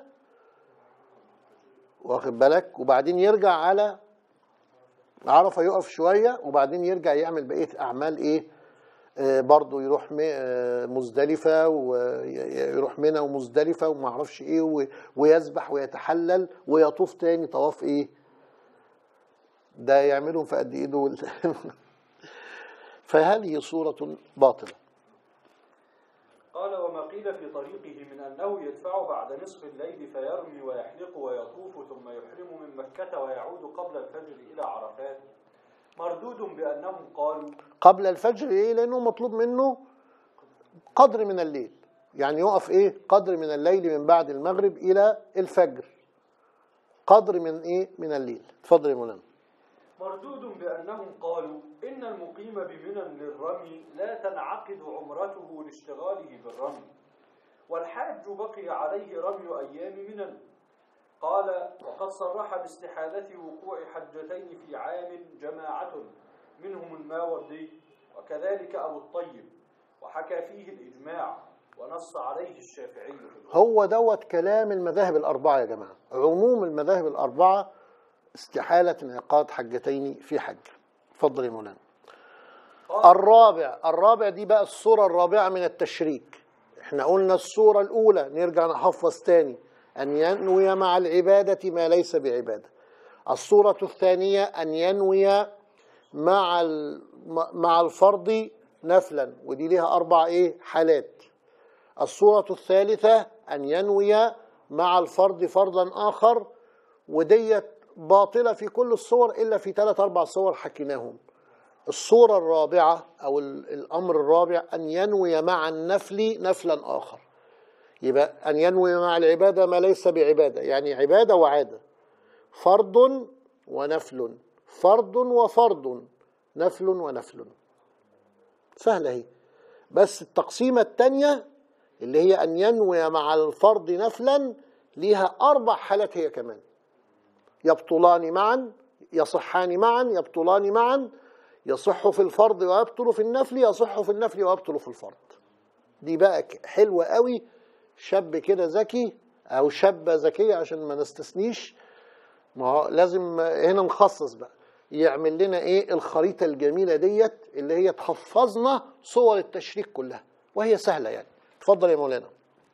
واخد بالك وبعدين يرجع على عرفه يقف شويه وبعدين يرجع يعمل بقيه اعمال ايه آه برضه يروح م- آه مزدلفه ويروح منى ومزدلفه وما اعرفش ايه و- ويسبح ويتحلل ويطوف تاني طواف ايه ده يعملهم في قد ايه دول فهذه صوره باطله قال وما قيل في طريقه من أنه يدفع بعد نصف الليل فيرمي ويحلق ويطوف ثم يحرم من مكة ويعود قبل الفجر إلى عرفات مردود بأنهم قالوا قبل الفجر ايه لانه مطلوب منه قدر من الليل يعني يقف ايه قدر من الليل من بعد المغرب الى الفجر قدر من ايه من الليل اتفضل يا مولانا مردود بأنهم قالوا إن المقيم بمنى للرمي لا تنعقد عمرته لاشتغاله بالرمي والحاج بقي عليه رمي أيام منى قال وقد صرح باستحالة وقوع حجتين في عام جماعة منهم الماوردي وكذلك أبو الطيب وحكى فيه الإجماع ونص عليه الشافعي في الأصول. هو دوت كلام المذاهب الأربعة يا جماعة عموم المذاهب الأربعة استحالة انعقاد حجتين في حج اتفضل يا مولانا قال الرابع الرابع دي بقى الصورة الرابعة من التشريك احنا قلنا الصورة الأولى نرجع نحفظ تاني أن ينوي مع العبادة ما ليس بعبادة الصورة الثانية أن ينوي مع ال- مع الفرض نفلا ودي ليها أربع إيه حالات الصورة الثالثة أن ينوي مع الفرض فرضا آخر وديت باطلة في كل الصور إلا في ثلاث أربع صور حكيناهم الصورة الرابعة أو ال- الأمر الرابع أن ينوي مع النفل نفلا آخر يبقى أن ينوي مع العبادة ما ليس بعبادة يعني عبادة وعادة فرض ونفل فرض وفرض نفل ونفل سهلة هي بس التقسيمة الثانية اللي هي أن ينوي مع الفرض نفلا ليها أربع حالات هي كمان يبطلان معا يصحان معا يبطلان معا يصح في الفرض ويبطل في النفل يصح في النفل ويبطل في الفرض دي بقى ك- حلوة قوي شاب كده ذكي أو شابة ذكية عشان ما نستثنيش ما هو لازم هنا نخصص بقى يعمل لنا ايه الخريطة الجميلة ديت اللي هي تحفظنا صور التشريك كلها وهي سهلة يعني اتفضل يا مولانا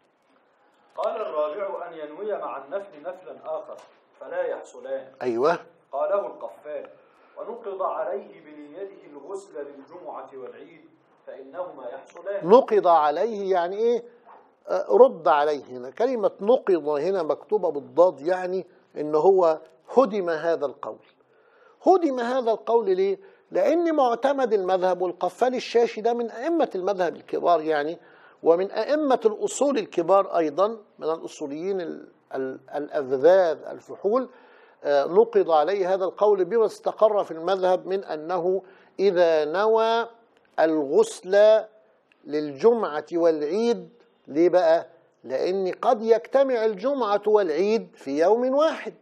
قال الرابع أن ينوي مع النفل نفلا آخر فلا يحصلان ايوه قاله القفال ونقض عليه بنيته الغسل للجمعة والعيد فإنهما يحصلان نقض عليه يعني ايه آه، رد عليه هنا كلمة نقض هنا مكتوبة بالضاد يعني ان هو هدم هذا القول هدم هذا القول ليه؟ لأن معتمد المذهب والقفال الشاشي ده من أئمة المذهب الكبار يعني ومن أئمة الأصول الكبار أيضا من الأصوليين ال- ال- الأذذاذ الفحول آه، نقض عليه هذا القول بما استقر في المذهب من أنه إذا نوى الغسل للجمعة والعيد ليه بقى؟ لأن قد يجتمع الجمعة والعيد في يوم واحد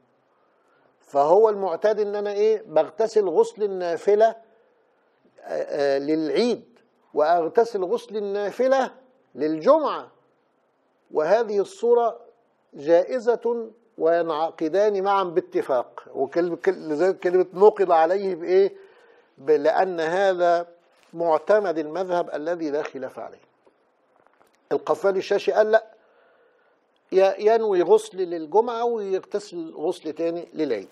فهو المعتاد ان انا ايه بغتسل غسل النافله آه، آه، للعيد واغتسل غسل النافله للجمعه وهذه الصوره جائزه وينعقدان معا باتفاق وكلمه كل- لذلك كلمه نقض عليه بايه ب- لان هذا معتمد المذهب الذي لا خلاف عليه القفال الشاشي قال لا ي- ينوي غسل للجمعة ويغتسل غسل تاني للعيد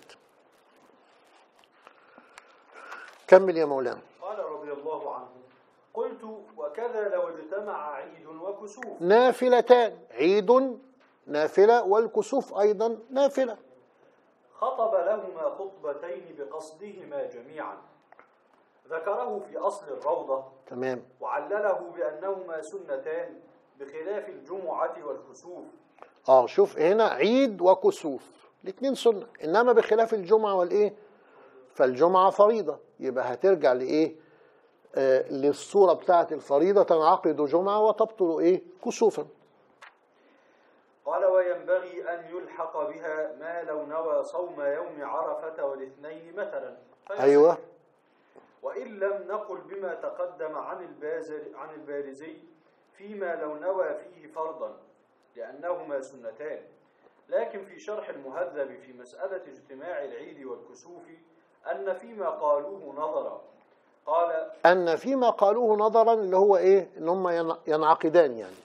كمل يا مولانا قال رضي الله عنه قلت وكذا لو اجتمع عيد وكسوف نافلتان عيد نافلة والكسوف أيضا نافلة خطب لهما خطبتين بقصدهما جميعا ذكره في أصل الروضة تمام وعلله بأنهما سنتان بخلاف الجمعة والكسوف اه شوف هنا عيد وكسوف الاثنين سنة إنما بخلاف الجمعة والإيه فالجمعة فريضة يبقى هترجع لإيه آه للصورة بتاعة الفريضة تنعقد جمعة وتبطل إيه كسوفا قال وينبغي أن يلحق بها ما لو نوى صوم يوم عرفة والاثنين مثلا فيصح. أيوه وإن لم نقل بما تقدم عن البازر عن البارزي فيما لو نوى فيه فرضا لأنهما سنتان لكن في شرح المهذب في مسألة اجتماع العيد والكسوف أن فيما قالوه نظرا قال أن فيما قالوه نظرا اللي هو إيه إن هم ين- ينعقدان يعني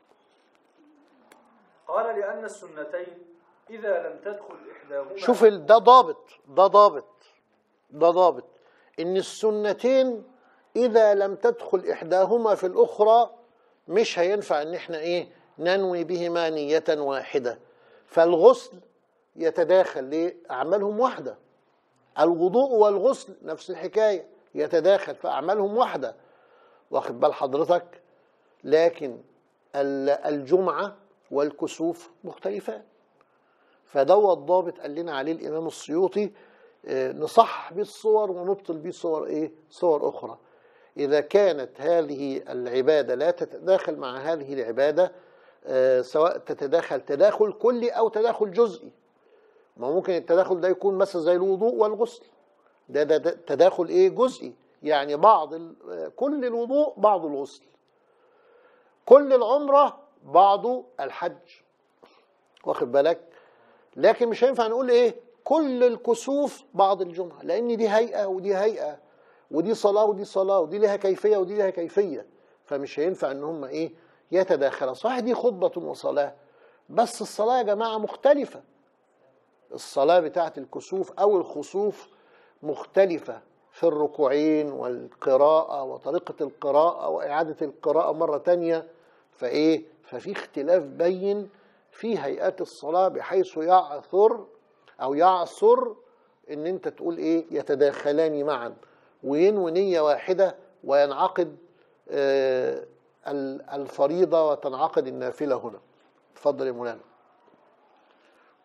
قال لأن السنتين إذا لم تدخل إحداهما شوف ال- ده ضابط ده ضابط ده ضابط ان السنتين اذا لم تدخل احداهما في الاخرى مش هينفع ان احنا ايه ننوي بهما نية واحدة فالغسل يتداخل ليه اعمالهم واحدة الوضوء والغسل نفس الحكاية يتداخل فاعمالهم واحدة واخد بال حضرتك لكن ال- الجمعة والكسوف مختلفان فدوت ضابط قال لنا عليه الامام السيوطي آه، نصح بيه الصور ونبطل بيه صور ايه صور اخرى اذا كانت هذه العباده لا تتداخل مع هذه العباده آه، سواء تتداخل تداخل كلي او تداخل جزئي ما ممكن التداخل ده يكون مثلا زي الوضوء والغسل ده, ده, ده تداخل ايه جزئي يعني بعض ال- آه، كل الوضوء بعض الغسل كل العمره بعض الحج واخد بالك لكن مش هينفع نقول ايه كل الكسوف بعض الجمعة لأن دي هيئة ودي هيئة ودي صلاة ودي صلاة ودي لها كيفية ودي لها كيفية فمش هينفع ان هم ايه يتداخلا صحيح دي خطبة وصلاة بس الصلاة يا جماعة مختلفة الصلاة بتاعت الكسوف أو الخسوف مختلفة في الركوعين والقراءة وطريقة القراءة وإعادة القراءة مرة تانية فإيه ففي اختلاف بين في هيئات الصلاة بحيث يعثر أو يعثر إن أنت تقول إيه يتداخلان معا وينوي نية واحدة وينعقد آه، ال- الفريضة وتنعقد النافلة هنا اتفضل يا مولانا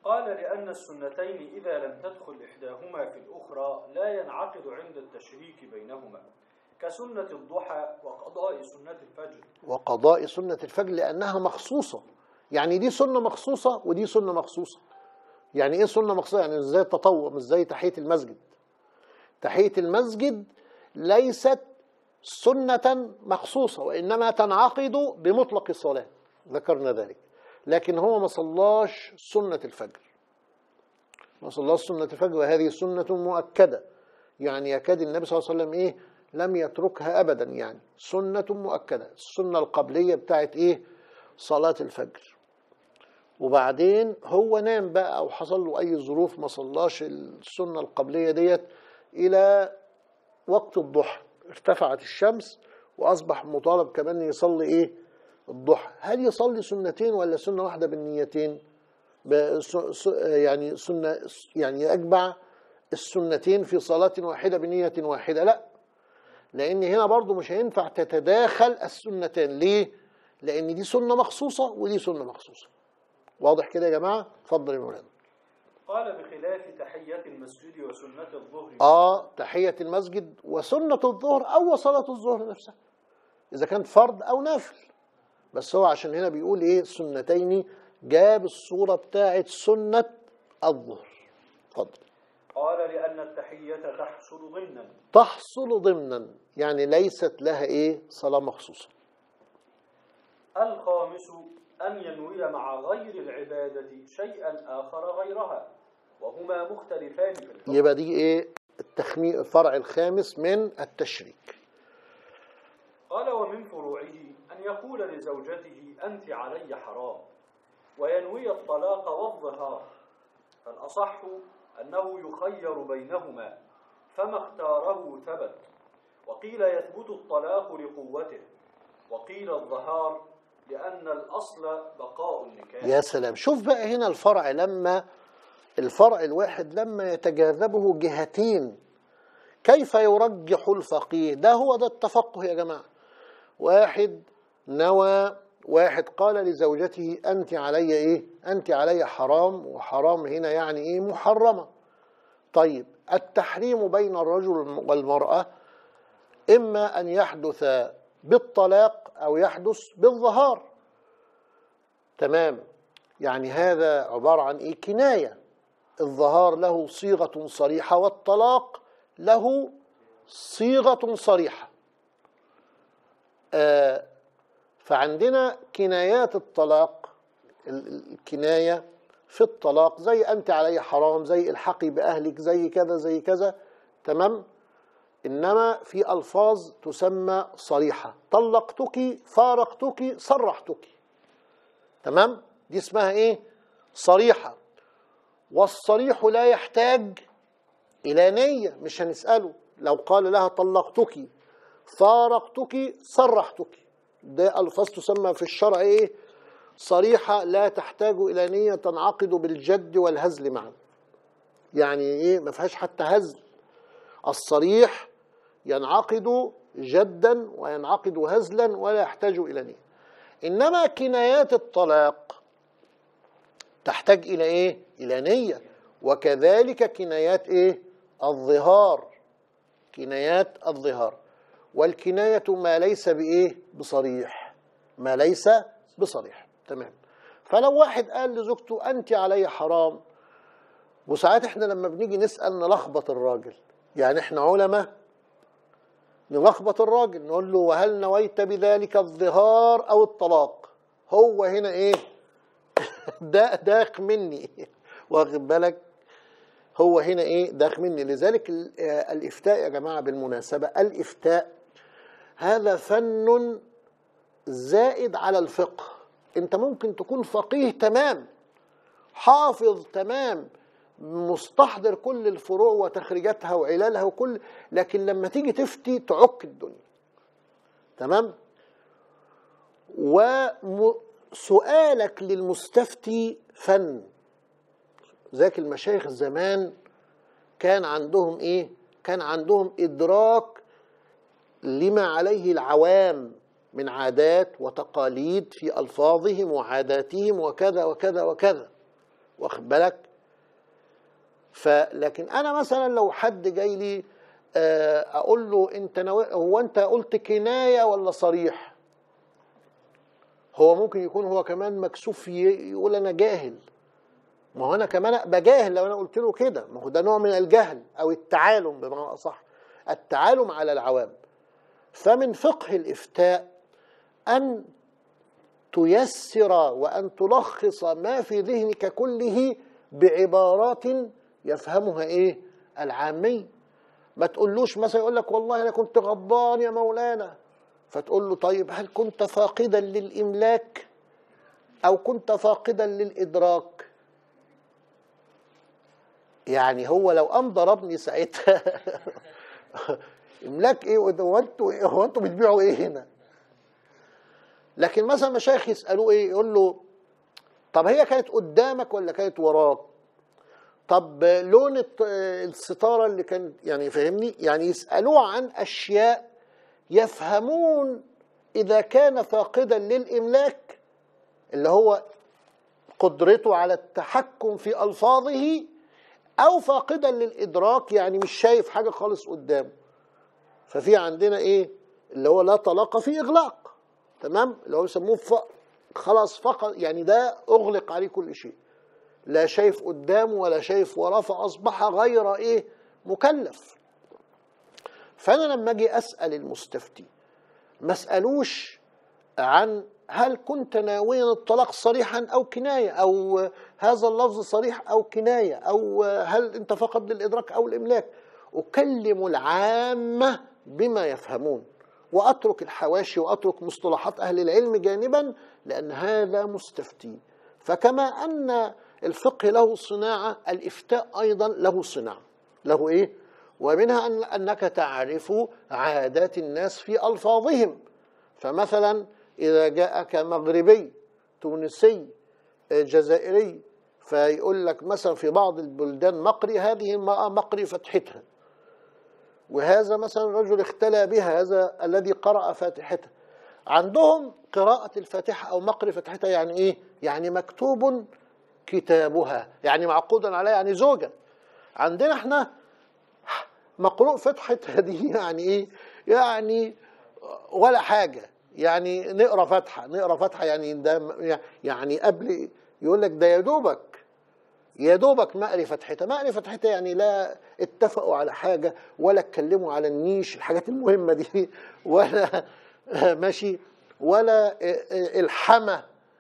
قال لأن السنتين إذا لم تدخل إحداهما في الأخرى لا ينعقد عند التشريك بينهما كسنة الضحى وقضاء سنة الفجر وقضاء سنة الفجر لأنها مخصوصة يعني دي سنة مخصوصة ودي سنة مخصوصة يعني إيه سنة مخصوصة يعني مش زي التطوع مش زي تحية المسجد تحية المسجد ليست سنة مخصوصة وإنما تنعقد بمطلق الصلاة ذكرنا ذلك لكن هو ما صلاش سنة الفجر ما صلاش سنة الفجر وهذه سنة مؤكدة يعني يكاد النبي صلى الله عليه وسلم إيه لم يتركها أبدا يعني سنة مؤكدة السنة القبلية بتاعت إيه صلاة الفجر وبعدين هو نام بقى أو حصل له أي ظروف ما صلاش السنة القبلية ديت إلى وقت الضحى ارتفعت الشمس وأصبح مطالب كمان يصلي إيه الضحى هل يصلي سنتين ولا سنة واحدة بالنيتين ب- س- س- يعني سنة يعني يجمع السنتين في صلاة واحدة بنية واحدة لا لأن هنا برضو مش هينفع تتداخل السنتين ليه؟ لأن دي سنة مخصوصة ودي سنة مخصوصة واضح كده يا جماعة؟ اتفضل يا مولانا قال بخلاف تحية المسجد وسنة الظهر اه تحية المسجد وسنة الظهر أو صلاة الظهر نفسها إذا كانت فرض أو نافل بس هو عشان هنا بيقول إيه سنتين جاب الصورة بتاعت سنة الظهر اتفضل قال لأن التحية تحصل ضمنا تحصل ضمنا يعني ليست لها إيه صلاة مخصوصة الخامس أن ينوي مع غير العبادة شيئا آخر غيرها وهما مختلفان في الحكم يبقى دي إيه التخمين الفرع الخامس من التشريك قال ومن فروعه أن يقول لزوجته أنت علي حرام وينوي الطلاق والظهار فالأصح أنه يخير بينهما فما اختاره ثبت وقيل يثبت الطلاق لقوته وقيل الظهار لأن الأصل بقاء النكاح يا سلام شوف بقى هنا الفرع لما الفرع الواحد لما يتجاذبه جهتين كيف يرجح الفقيه ده هو ده التفقه يا جماعة واحد نوى واحد قال لزوجته أنت علي إيه أنت علي حرام وحرام هنا يعني إيه محرمة طيب التحريم بين الرجل والمرأة إما أن يحدث بالطلاق أو يحدث بالظهار تمام يعني هذا عبارة عن إيه كناية الظهار له صيغة صريحة والطلاق له صيغة صريحة آه فعندنا كنايات الطلاق ال- ال- الكناية في الطلاق زي أنت علي حرام زي الحقي بأهلك زي كذا زي كذا تمام إنما في ألفاظ تسمى صريحة طلقتك فارقتك صرحتك تمام دي اسمها ايه صريحة والصريح لا يحتاج إلى نية مش هنسأله لو قال لها طلقتك فارقتك صرحتك ده ألفاظ تسمى في الشرع ايه صريحة لا تحتاج إلى نية تنعقد بالجد والهزل معا يعني ايه ما فيهاش حتى هزل الصريح ينعقد جدا وينعقد هزلا ولا يحتاج إلى نية إنما كنايات الطلاق تحتاج إلى إيه؟ إلى نية وكذلك كنايات إيه؟ الظهار كنايات الظهار والكناية ما ليس بإيه؟ بصريح ما ليس بصريح تمام فلو واحد قال لزوجته أنت علي حرام وساعات احنا لما بنيجي نسأل نلخبط الراجل يعني احنا علماء نلخبط الراجل نقول له وهل نويت بذلك الظهار او الطلاق هو هنا ايه ده داخ مني واخد بالك هو هنا ايه داخ مني لذلك ال- آه، الافتاء يا جماعه بالمناسبه الافتاء هذا فن زائد على الفقه انت ممكن تكون فقيه تمام حافظ تمام مستحضر كل الفروع وتخريجاتها وعلالها وكل لكن لما تيجي تفتي تعك الدنيا تمام وسؤالك للمستفتي فن ذاك المشايخ زمان كان عندهم ايه كان عندهم ادراك لما عليه العوام من عادات وتقاليد في الفاظهم وعاداتهم وكذا وكذا وكذا واخد بالك فلكن انا مثلا لو حد جاي لي آه، اقول له انت ناوي هو انت قلت كنايه ولا صريح هو ممكن يكون هو كمان مكسوف ي- يقول انا جاهل ما هو انا كمان ابقى جاهل لو انا قلت له كده ما هو ده نوع من الجهل او التعالم بمعنى اصح التعالم على العوام فمن فقه الافتاء ان تيسر وان تلخص ما في ذهنك كله بعبارات يفهمها ايه العامي ما تقولوش مثلا يقول لك والله انا كنت غضبان يا مولانا فتقول له طيب هل كنت فاقدا للاملاك او كنت فاقدا للادراك يعني هو لو قام ضربني ساعتها املاك ايه وده- هو انتوا إيه؟ هو انتوا بتبيعوا ايه هنا لكن مثلا مشايخ يسالوه ايه يقول له طب هي كانت قدامك ولا كانت وراك طب لون الط- الستاره اللي كانت يعني فاهمني يعني يسالوه عن اشياء يفهمون اذا كان فاقدا للاملاك اللي هو قدرته على التحكم في الفاظه او فاقدا للادراك يعني مش شايف حاجه خالص قدامه ففي عندنا ايه اللي هو لا طلاق في اغلاق تمام اللي هو بيسموه ف... خلاص فقط يعني ده اغلق عليه كل شيء لا شايف قدامه ولا شايف وراه فاصبح غير ايه مكلف فانا لما اجي اسال المستفتي ما اسالوش عن هل كنت ناويا الطلاق صريحا او كنايه او هذا اللفظ صريح او كنايه او هل انت فقط للادراك او الاملاك اكلم العامه بما يفهمون واترك الحواشي واترك مصطلحات اهل العلم جانبا لان هذا مستفتي فكما ان الفقه له صناعه الافتاء ايضا له صناعه له ايه ومنها أن انك تعرف عادات الناس في الفاظهم فمثلا إذا جاءك مغربي تونسي جزائري فيقول لك مثلا في بعض البلدان مقري هذه المرأة مقري فتحتها وهذا مثلا رجل اختلى بها هذا الذي قرأ فاتحتها عندهم قراءة الفاتحة أو مقري فتحتها يعني إيه؟ يعني مكتوب كتابها يعني معقود عليها يعني زوجة عندنا احنا مقروء فتحتها دي يعني ايه يعني ولا حاجه يعني نقرا فاتحه نقرا فاتحه يعني ده يعني قبل يقول لك ده يا دوبك يا دوبك مقري فتحتها مقري فتحتها يعني لا اتفقوا على حاجه ولا اتكلموا على النيش الحاجات المهمه دي ولا ماشي ولا الحمى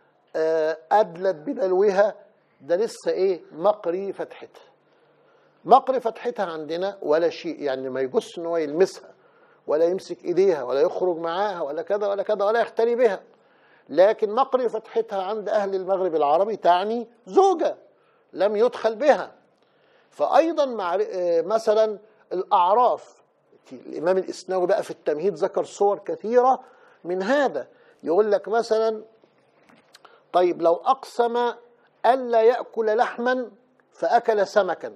ادلت بدلوها ده لسه ايه مقري فتحتها مقر فتحتها عندنا ولا شيء يعني ما يجوز ان هو يلمسها ولا يمسك ايديها ولا يخرج معاها ولا كذا ولا كذا ولا يختلي بها لكن مقر فتحتها عند اهل المغرب العربي تعني زوجه لم يدخل بها فايضا مع مثلا الاعراف الامام الاسناوي بقى في التمهيد ذكر صور كثيره من هذا يقول لك مثلا طيب لو اقسم الا ياكل لحما فاكل سمكا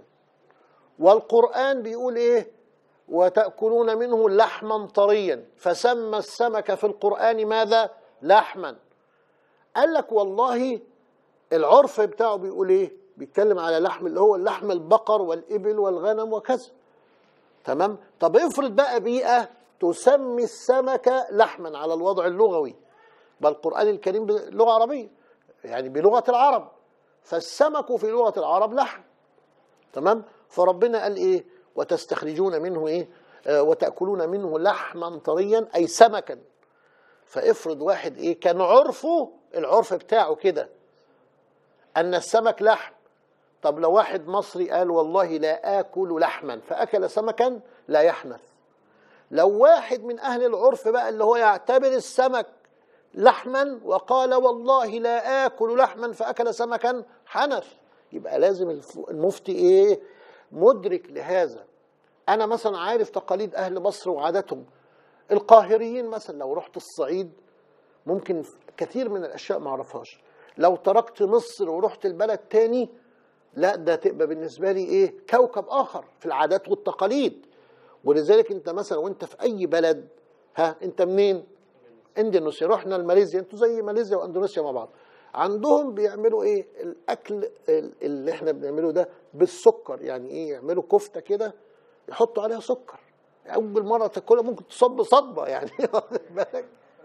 والقرآن بيقول إيه وتأكلون منه لحما طريا فسمى السمك في القرآن ماذا لحما قال لك والله العرف بتاعه بيقول إيه بيتكلم على لحم اللي هو اللحم البقر والإبل والغنم وكذا تمام طب افرض بقى بيئة تسمي السمك لحما على الوضع اللغوي بل القرآن الكريم بلغة عربية يعني بلغة العرب فالسمك في لغة العرب لحم تمام فربنا قال ايه وتستخرجون منه ايه آه وتاكلون منه لحما طريا اي سمكا فافرض واحد ايه كان عرفه العرف بتاعه كده ان السمك لحم طب لو واحد مصري قال والله لا اكل لحما فاكل سمكا لا يحنث لو واحد من اهل العرف بقى اللي هو يعتبر السمك لحما وقال والله لا اكل لحما فاكل سمكا حنث يبقى لازم المفتي ايه مدرك لهذا انا مثلا عارف تقاليد اهل مصر وعاداتهم القاهريين مثلا لو رحت الصعيد ممكن كثير من الاشياء ما اعرفهاش لو تركت مصر ورحت البلد تاني لا ده تبقى بالنسبه لي ايه كوكب اخر في العادات والتقاليد ولذلك انت مثلا وانت في اي بلد ها انت منين اندونيسيا رحنا لماليزيا انتوا زي ماليزيا واندونيسيا مع بعض عندهم بيعملوا ايه الاكل ال- اللي احنا بنعمله ده بالسكر يعني ايه يعملوا كفته كده يحطوا عليها سكر اول مره تاكلها ممكن تصب صدمه يعني واخد بالك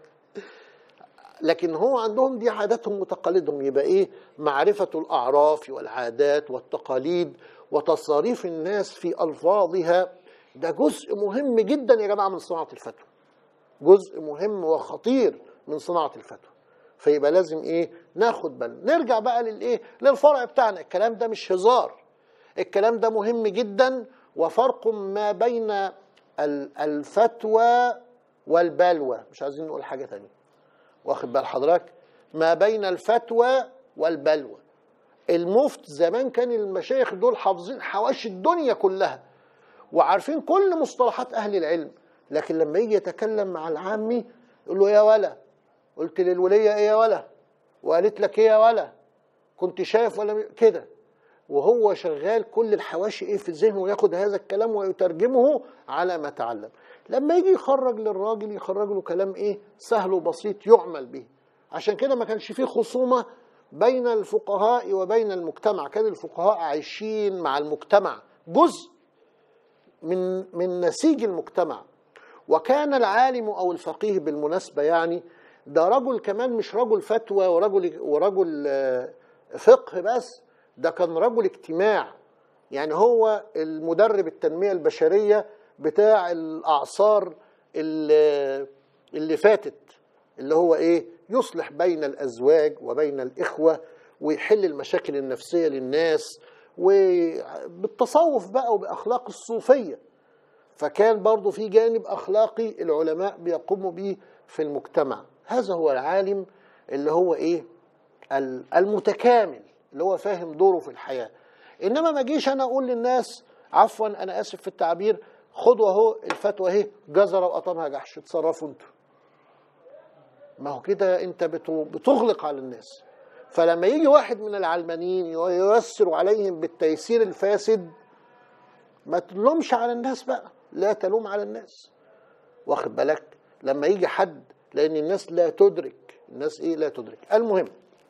لكن هو عندهم دي عاداتهم وتقاليدهم يبقى ايه معرفة الأعراف والعادات والتقاليد وتصاريف الناس في ألفاظها ده جزء مهم جدا يا جماعة من صناعة الفتوى جزء مهم وخطير من صناعة الفتوى فيبقى لازم ايه ناخد بالنا نرجع بقى للايه للفرع بتاعنا الكلام ده مش هزار الكلام ده مهم جدا وفرق ما بين ال- الفتوى والبلوى مش عايزين نقول حاجة تانية واخد بال حضرتك ما بين الفتوى والبلوى المفت زمان كان المشايخ دول حافظين حواشي الدنيا كلها وعارفين كل مصطلحات اهل العلم لكن لما يجي يتكلم مع العامي يقول له يا ولا قلت للوليه ايه يا ولا وقالت لك ايه يا ولا كنت شايف ولا م- كده وهو شغال كل الحواشي ايه في ذهنه وياخد هذا الكلام ويترجمه على ما تعلم لما يجي يخرج للراجل يخرج له كلام ايه سهل وبسيط يعمل به عشان كده ما كانش فيه خصومة بين الفقهاء وبين المجتمع كان الفقهاء عايشين مع المجتمع جزء من من نسيج المجتمع وكان العالم او الفقيه بالمناسبه يعني ده رجل كمان مش رجل فتوى ورجل ورجل آه، فقه بس ده كان رجل اجتماع يعني هو المدرب التنميه البشريه بتاع الاعصار اللي, اللي فاتت اللي هو ايه يصلح بين الازواج وبين الاخوه ويحل المشاكل النفسيه للناس وبالتصوف بقى وباخلاق الصوفيه فكان برضو في جانب أخلاقي العلماء بيقوموا به في المجتمع هذا هو العالم اللي هو إيه ال- المتكامل اللي هو فاهم دوره في الحياة إنما ما جيش أنا أقول للناس عفوا أنا آسف في التعبير خدوا أهو الفتوى أهي جزرة وقطمها جحش اتصرفوا انتوا ما هو كده أنت بت- بتغلق على الناس فلما يجي واحد من العلمانيين ييسر عليهم بالتيسير الفاسد ما تلومش على الناس بقى لا تلوم على الناس واخد بالك لما يجي حد لان الناس لا تدرك الناس ايه لا تدرك المهم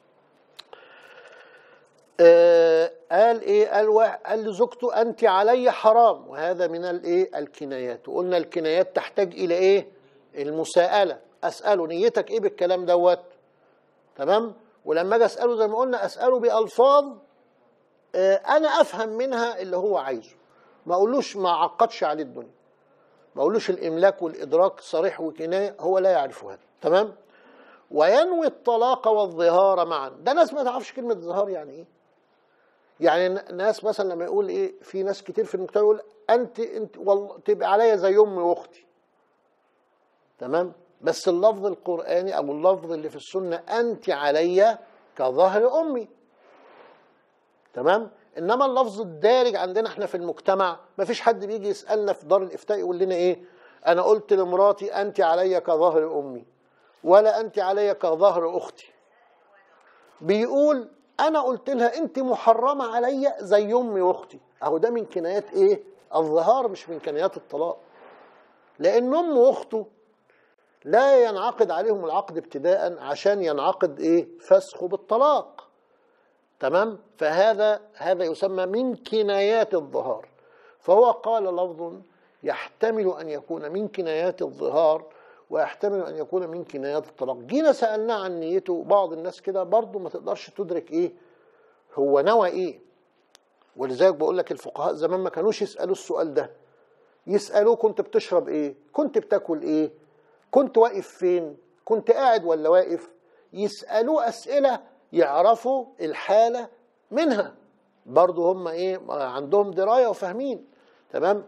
آه قال ايه قال, وا- قال لزوجته انت علي حرام وهذا من الايه الكنايات وقلنا الكنايات تحتاج الى ايه المساءله اساله نيتك ايه بالكلام دوت تمام ولما اجي اساله زي ما قلنا اساله بالفاظ آه، انا افهم منها اللي هو عايزه ما اقولوش ما عقدش عليه الدنيا ما اقولوش الاملاك والادراك صريح وكنايه هو لا يعرف هذا تمام وينوي الطلاق والظهار معا ده ناس ما تعرفش كلمه ظهار يعني ايه يعني ن- ناس مثلا لما يقول ايه في ناس كتير في المجتمع يقول انت انت والله تبقى عليا زي امي واختي تمام بس اللفظ القراني او اللفظ اللي في السنه انت علي كظهر امي تمام انما اللفظ الدارج عندنا احنا في المجتمع ما فيش حد بيجي يسالنا في دار الافتاء يقول لنا ايه انا قلت لمراتي انت علي كظهر امي ولا انت علي كظهر اختي بيقول انا قلت لها انت محرمه عليا زي امي واختي اهو ده من كنايات ايه الظهار مش من كنايات الطلاق لان امه واخته لا ينعقد عليهم العقد ابتداء عشان ينعقد ايه فسخه بالطلاق تمام فهذا هذا يسمى من كنايات الظهار فهو قال لفظ يحتمل ان يكون من كنايات الظهار ويحتمل ان يكون من كنايات الطلاق جينا سالناه عن نيته بعض الناس كده برضه ما تقدرش تدرك ايه هو نوى ايه ولذلك بقول لك الفقهاء زمان ما كانوش يسالوا السؤال ده يسالوه كنت بتشرب ايه كنت بتاكل ايه كنت واقف فين كنت قاعد ولا واقف يسالوه اسئله يعرفوا الحاله منها برضه هم ايه عندهم درايه وفاهمين تمام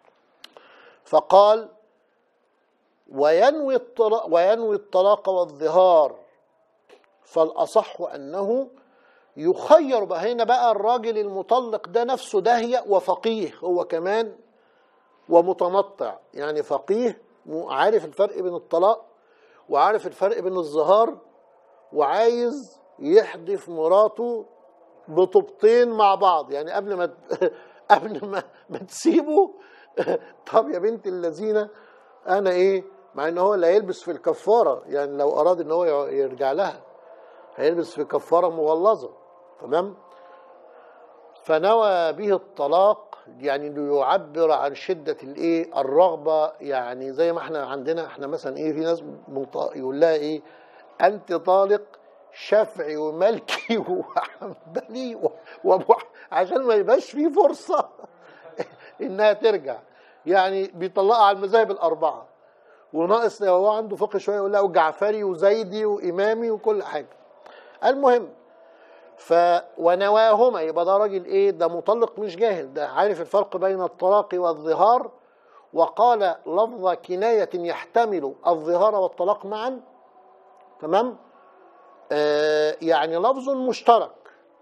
فقال وينوي الطلاق وينوي الطلاق والظهار فالاصح انه يخير بقى هنا بقى الراجل المطلق ده نفسه داهيه وفقيه هو كمان ومتنطع يعني فقيه عارف الفرق بين الطلاق وعارف الفرق بين الظهار وعايز يحدف مراته بطوبتين مع بعض يعني قبل ما قبل ما ما تسيبه طب يا بنت الذين انا ايه مع ان هو لا يلبس في الكفاره يعني لو اراد ان هو يرجع لها هيلبس في كفارة مغلظة تمام فنوى به الطلاق يعني انه يعبر عن شدة الايه الرغبة يعني زي ما احنا عندنا احنا مثلا ايه في ناس منط- يقول لها ايه انت طالق شافعي ومالكي وحنبلي و- وابو ح- عشان ما يبقاش فيه فرصة انها ترجع يعني بيطلقها على المذاهب الاربعة وناقص لو هو عنده فقه شويه يقول لا وجعفري وزيدي وامامي وكل حاجه المهم ف ونواهما يبقى ده راجل ايه ده مطلق مش جاهل ده عارف الفرق بين الطلاق والظهار وقال لفظ كناية يحتمل الظهار والطلاق معا تمام آه يعني لفظ مشترك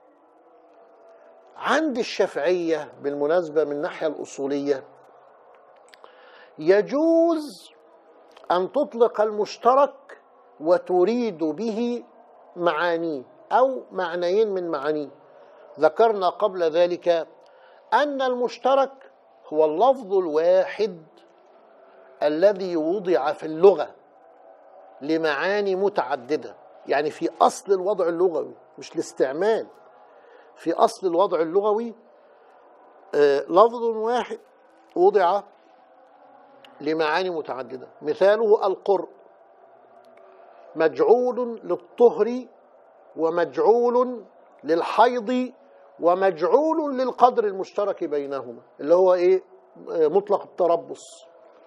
عند الشافعية بالمناسبة من الناحية الأصولية يجوز أن تطلق المشترك وتريد به معانيه أو معنيين من معانيه ذكرنا قبل ذلك أن المشترك هو اللفظ الواحد الذي وضع في اللغة لمعاني متعددة يعني في أصل الوضع اللغوي مش الاستعمال في أصل الوضع اللغوي آه، لفظ واحد وضع لمعاني متعددة مثاله القرء مجعول للطهر ومجعول للحيض ومجعول للقدر المشترك بينهما اللي هو ايه آه، مطلق التربص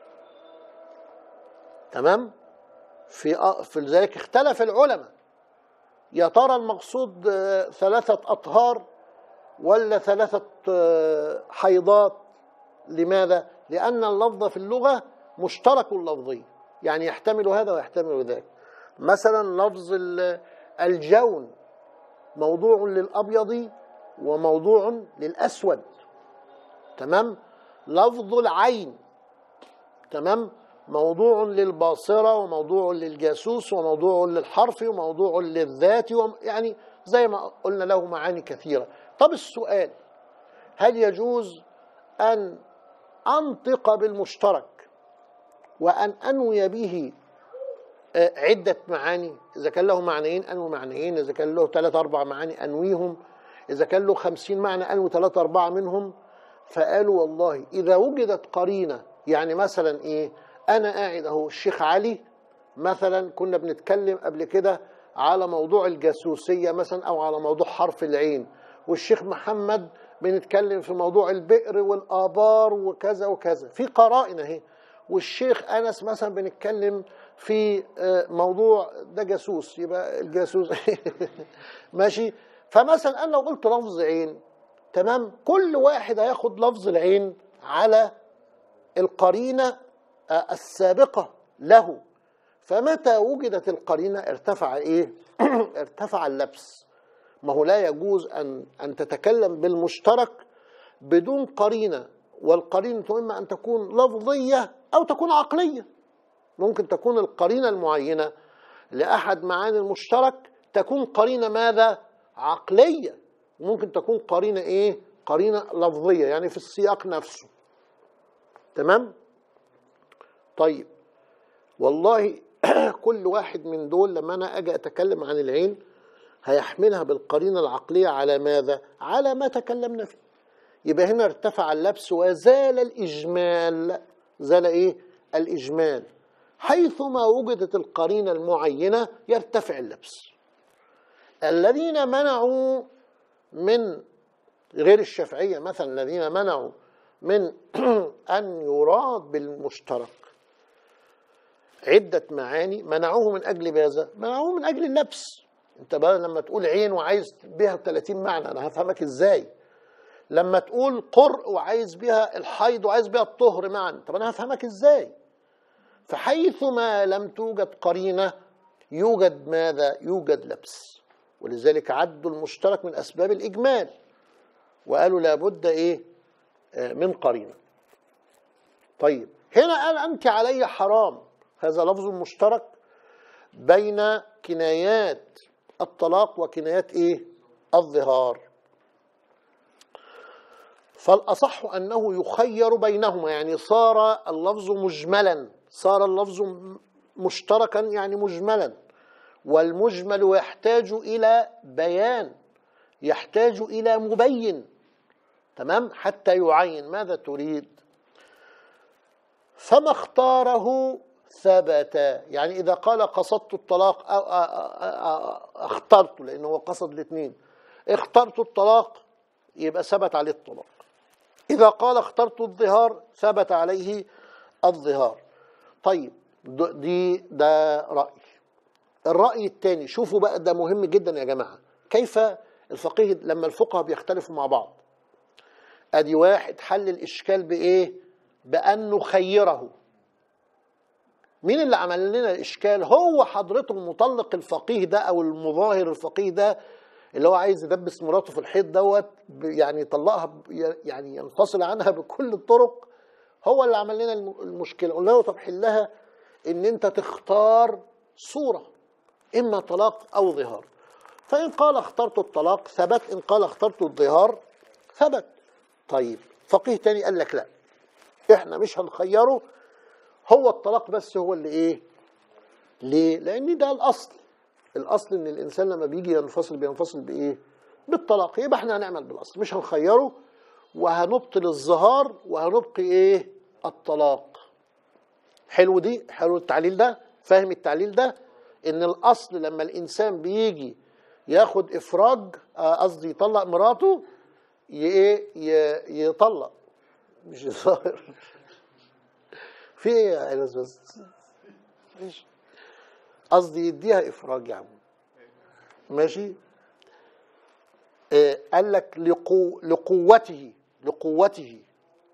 تمام في آه، في ذلك اختلف العلماء يا ترى المقصود آه، ثلاثة أطهار ولا ثلاثة آه، حيضات لماذا؟ لأن اللفظ في اللغة مشترك اللفظي يعني يحتمل هذا ويحتمل ذاك مثلا لفظ ال- الجون موضوع للأبيض وموضوع للأسود تمام لفظ العين تمام موضوع للباصرة وموضوع للجاسوس وموضوع للحرف وموضوع للذات وم... يعني زي ما قلنا له معاني كثيرة طب السؤال هل يجوز أن أنطق بالمشترك وأن أنوي به آه، عدة معاني إذا كان له معنيين أنوي معنيين إذا كان له ثلاثة أربع معاني أنويهم إذا كان له خمسين معنى أنوي ثلاثة أربعة منهم فقالوا والله إذا وجدت قرينة يعني مثلا إيه أنا قاعد أهو الشيخ علي مثلا كنا بنتكلم قبل كده على موضوع الجاسوسية مثلا أو على موضوع حرف العين والشيخ محمد بنتكلم في موضوع البئر والآبار وكذا وكذا في قرائن اهي والشيخ أنس مثلا بنتكلم في آه، موضوع ده جاسوس يبقى الجاسوس ماشي فمثلا أنا لو قلت لفظ عين تمام كل واحد هياخد لفظ العين على القرينة آه، السابقة له فمتى وجدت القرينة ارتفع ايه ارتفع اللبس ما هو لا يجوز أن أن تتكلم بالمشترك بدون قرينة والقرينة إما أن تكون لفظية أو تكون عقلية ممكن تكون القرينة المعينة لأحد معاني المشترك تكون قرينة ماذا؟ عقلية وممكن تكون قرينة إيه؟ قرينة لفظية يعني في السياق نفسه تمام؟ طيب والله كل واحد من دول لما أنا أجي أتكلم عن العين هيحملها بالقرينة العقلية على ماذا؟ على ما تكلمنا فيه يبقى هنا ارتفع اللبس وزال الإجمال زال إيه؟ الإجمال حيثما وجدت القرينة المعينة يرتفع اللبس الذين منعوا من غير الشافعية مثلا الذين منعوا من أن يراد بالمشترك عدة معاني منعوه من أجل ماذا؟ منعوه من أجل اللبس أنت بقى لما تقول عين وعايز بها 30 معنى أنا هفهمك إزاي لما تقول قرء وعايز بها الحيض وعايز بها الطهر معا طب أنا هفهمك إزاي فحيثما لم توجد قرينة يوجد ماذا؟ يوجد لبس ولذلك عدوا المشترك من أسباب الإجمال وقالوا لابد إيه آه، من قرينة طيب هنا قال أنت علي حرام هذا لفظ مشترك بين كنايات الطلاق وكنايات إيه الظهار فالأصح أنه يخير بينهما يعني صار اللفظ مجملا صار اللفظ مشتركا يعني مجملا والمجمل يحتاج إلى بيان يحتاج إلى مبين تمام حتى يعين ماذا تريد فما اختاره ثبت يعني إذا قال قصدت الطلاق أو أ- أ- أ- اخترت لأنه هو قصد الاثنين اخترت الطلاق يبقى ثبت عليه الطلاق إذا قال اخترت الظهار ثبت عليه الظهار طيب د- دي ده رأي الرأي الثاني شوفوا بقى ده مهم جدا يا جماعة كيف الفقيه لما الفقهاء بيختلفوا مع بعض ادي واحد حل الاشكال بايه بان نخيره مين اللي عمل لنا الاشكال هو حضرته المطلق الفقيه ده او المظاهر الفقيه ده اللي هو عايز يدبس مراته في الحيط دوت ب- يعني يطلقها ب- يعني ينفصل عنها بكل الطرق هو اللي عمل لنا الم- المشكله قلنا له طب حلها ان انت تختار صوره اما طلاق او ظهار فان قال اخترت الطلاق ثبت ان قال اخترت الظهار ثبت طيب فقيه تاني قال لك لا احنا مش هنخيره هو الطلاق بس هو اللي ايه ليه لان ده الاصل الاصل ان الانسان لما بيجي ينفصل بينفصل بايه بالطلاق يبقى احنا هنعمل بالاصل مش هنخيره وهنبطل الظهار وهنبقي ايه الطلاق حلو دي حلو التعليل ده فاهم التعليل ده ان الاصل لما الانسان بيجي ياخد افراج آه، قصدي يطلق مراته ي- ايه ي- يطلق مش يظاهر في ايه يا انس بس ماشي قصدي يديها افراج يا عم ماشي آه قال لك لقو لقوته لقوته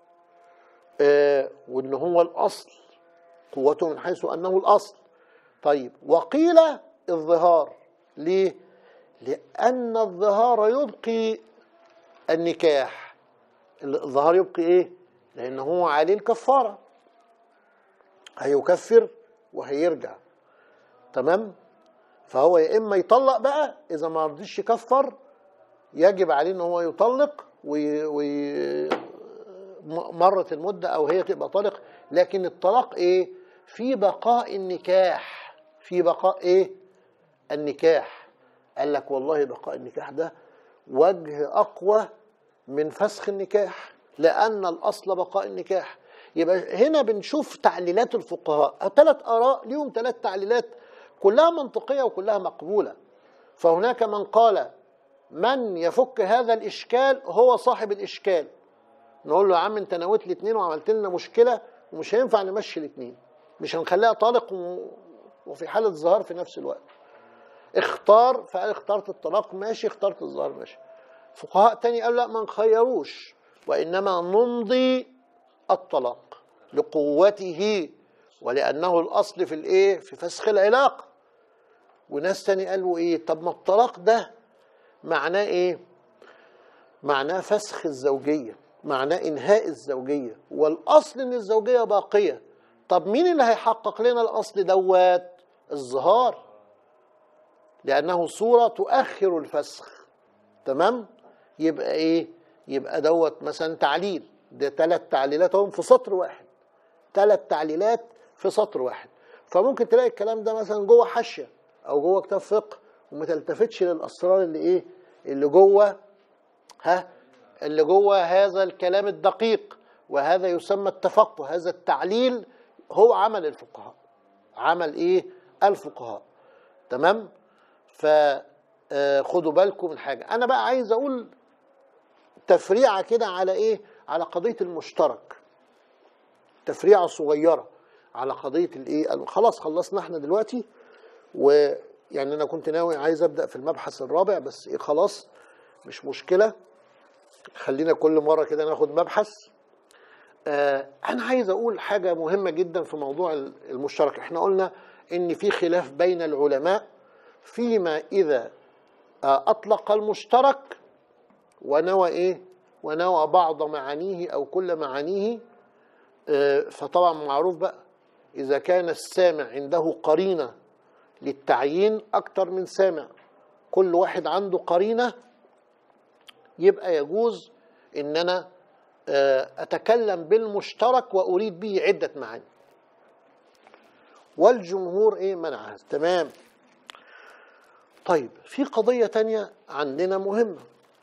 آه وان هو الاصل قوته من حيث انه الاصل طيب وقيل الظهار ليه لان الظهار يبقي النكاح الظهار يبقي ايه لان هو عليه الكفاره هيكفر وهيرجع تمام فهو يا اما يطلق بقى اذا ما رضيش يكفر يجب عليه ان هو يطلق وي... وي... م- مرت المده او هي تبقى طالق لكن الطلاق ايه في بقاء النكاح في بقاء ايه النكاح قال لك والله بقاء النكاح ده وجه اقوى من فسخ النكاح لان الاصل بقاء النكاح يبقى هنا بنشوف تعليلات الفقهاء ثلاث اراء ليهم ثلاث تعليلات كلها منطقيه وكلها مقبوله فهناك من قال من يفك هذا الاشكال هو صاحب الاشكال نقول له يا عم انت نويت الاثنين وعملت لنا مشكله ومش هينفع نمشي الاثنين مش هنخليها طالق و... وفي حاله ظهار في نفس الوقت اختار فقال اخترت الطلاق ماشي اخترت الظهار ماشي فقهاء تاني قالوا لا ما نخيروش وانما نمضي الطلاق لقوته ولانه الاصل في الايه في فسخ العلاقه وناس تاني قالوا ايه طب ما الطلاق ده معناه ايه معناه فسخ الزوجيه معناه انهاء الزوجيه والاصل ان الزوجيه باقيه طب مين اللي هيحقق لنا الاصل دوت الظهار لانه صوره تؤخر الفسخ تمام يبقى ايه يبقى دوت مثلا تعليل ده ثلاث تعليلات هم في سطر واحد ثلاث تعليلات في سطر واحد فممكن تلاقي الكلام ده مثلا جوه حاشيه او جوه كتاب فقه وما تلتفتش للاسرار اللي ايه اللي جوه ها اللي جوه هذا الكلام الدقيق وهذا يسمى التفقه هذا التعليل هو عمل الفقهاء عمل ايه الفقهاء تمام فخدوا بالكم من حاجه انا بقى عايز اقول تفريعه كده على ايه على قضيه المشترك تفريعه صغيره على قضيه الايه خلاص خلصنا احنا دلوقتي ويعني انا كنت ناوي عايز ابدا في المبحث الرابع بس ايه خلاص مش مشكله خلينا كل مره كده ناخد مبحث آه انا عايز اقول حاجه مهمه جدا في موضوع المشترك احنا قلنا ان في خلاف بين العلماء فيما اذا آه اطلق المشترك ونوى ايه ونوى بعض معانيه او كل معانيه آه فطبعا معروف بقى اذا كان السامع عنده قرينه للتعيين اكتر من سامع كل واحد عنده قرينه يبقى يجوز ان انا اتكلم بالمشترك واريد به عده معاني والجمهور ايه منعها تمام طيب في قضية تانية عندنا مهمة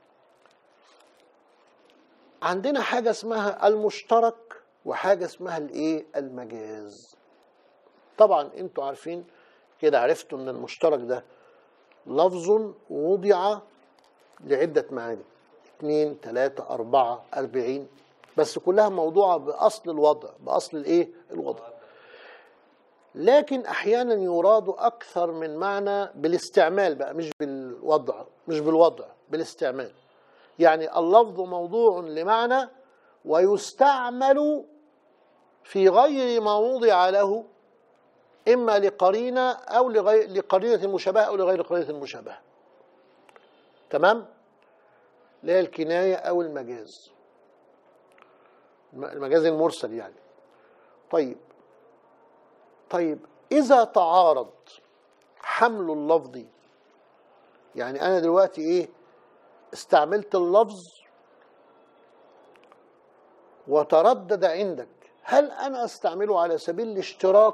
عندنا حاجة اسمها المشترك وحاجة اسمها الايه المجاز طبعا انتوا عارفين كده عرفتوا ان المشترك ده لفظ وضع لعدة معاني اثنين ثلاثة أربعة أربعين بس كلها موضوعة بأصل الوضع بأصل الإيه؟ الوضع لكن أحيانا يراد أكثر من معنى بالاستعمال بقى مش بالوضع مش بالوضع بالاستعمال يعني اللفظ موضوع لمعنى ويستعمل في غير ما وضع له إما لقرينة أو لغير لقرينة مشابهة أو لغير قرينة مشابهة تمام؟ اللي هي الكناية أو المجاز المجاز المرسل يعني طيب طيب إذا تعارض حمل اللفظ يعني أنا دلوقتي إيه استعملت اللفظ وتردد عندك هل أنا أستعمله على سبيل الاشتراك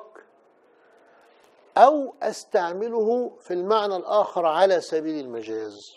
أو أستعمله في المعنى الآخر على سبيل المجاز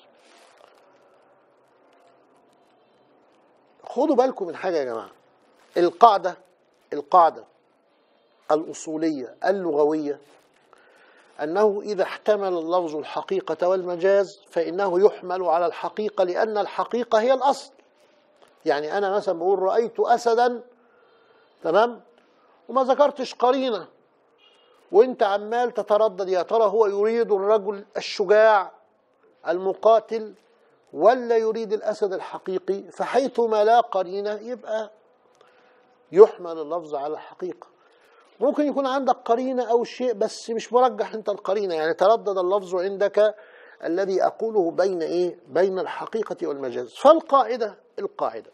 خدوا بالكم من حاجة يا جماعة القاعدة القاعدة الأصولية اللغوية أنه إذا احتمل اللفظ الحقيقة والمجاز فإنه يحمل على الحقيقة لأن الحقيقة هي الأصل يعني أنا مثلا بقول رأيت أسدا تمام وما ذكرتش قرينة وانت عمال تتردد يا ترى هو يريد الرجل الشجاع المقاتل ولا يريد الأسد الحقيقي فحيثما لا قرينة يبقى يحمل اللفظ على الحقيقة ممكن يكون عندك قرينة أو شيء بس مش مرجح أنت القرينة يعني تردد اللفظ عندك الذي أقوله بين إيه؟ بين الحقيقة والمجاز فالقاعدة القاعدة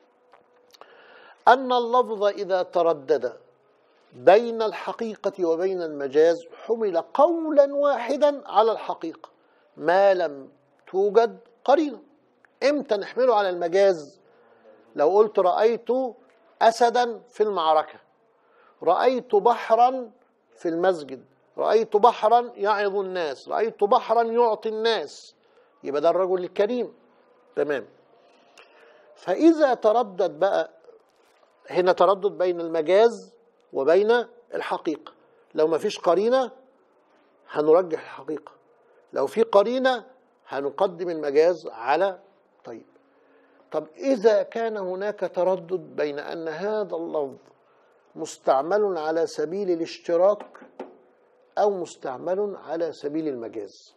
أن اللفظ إذا تردد بين الحقيقة وبين المجاز حمل قولا واحدا على الحقيقة ما لم توجد قرينة امتى نحمله على المجاز لو قلت رأيت أسدا في المعركة رأيت بحرا في المسجد رأيت بحرا يعظ الناس رأيت بحرا يعطي الناس يبقى ده الرجل الكريم تمام فإذا تردد بقى هنا تردد بين المجاز وبين الحقيقة لو ما فيش قرينة هنرجح الحقيقة لو في قرينة هنقدم المجاز على طيب طب إذا كان هناك تردد بين أن هذا اللفظ مستعمل على سبيل الاشتراك أو مستعمل على سبيل المجاز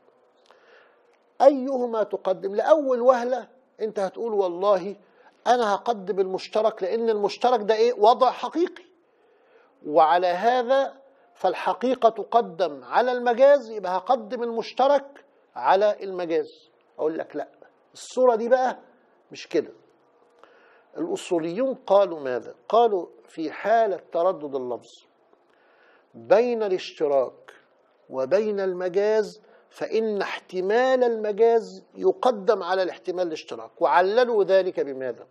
أيهما تقدم لأول وهلة أنت هتقول والله أنا هقدم المشترك لأن المشترك ده إيه وضع حقيقي وعلى هذا فالحقيقة تقدم على المجاز يبقى هقدم المشترك على المجاز أقول لك لا الصورة دي بقى مش كده الأصوليون قالوا ماذا؟ قالوا في حالة تردد اللفظ بين الاشتراك وبين المجاز فإن احتمال المجاز يقدم على الاحتمال الاشتراك وعللوا ذلك بماذا؟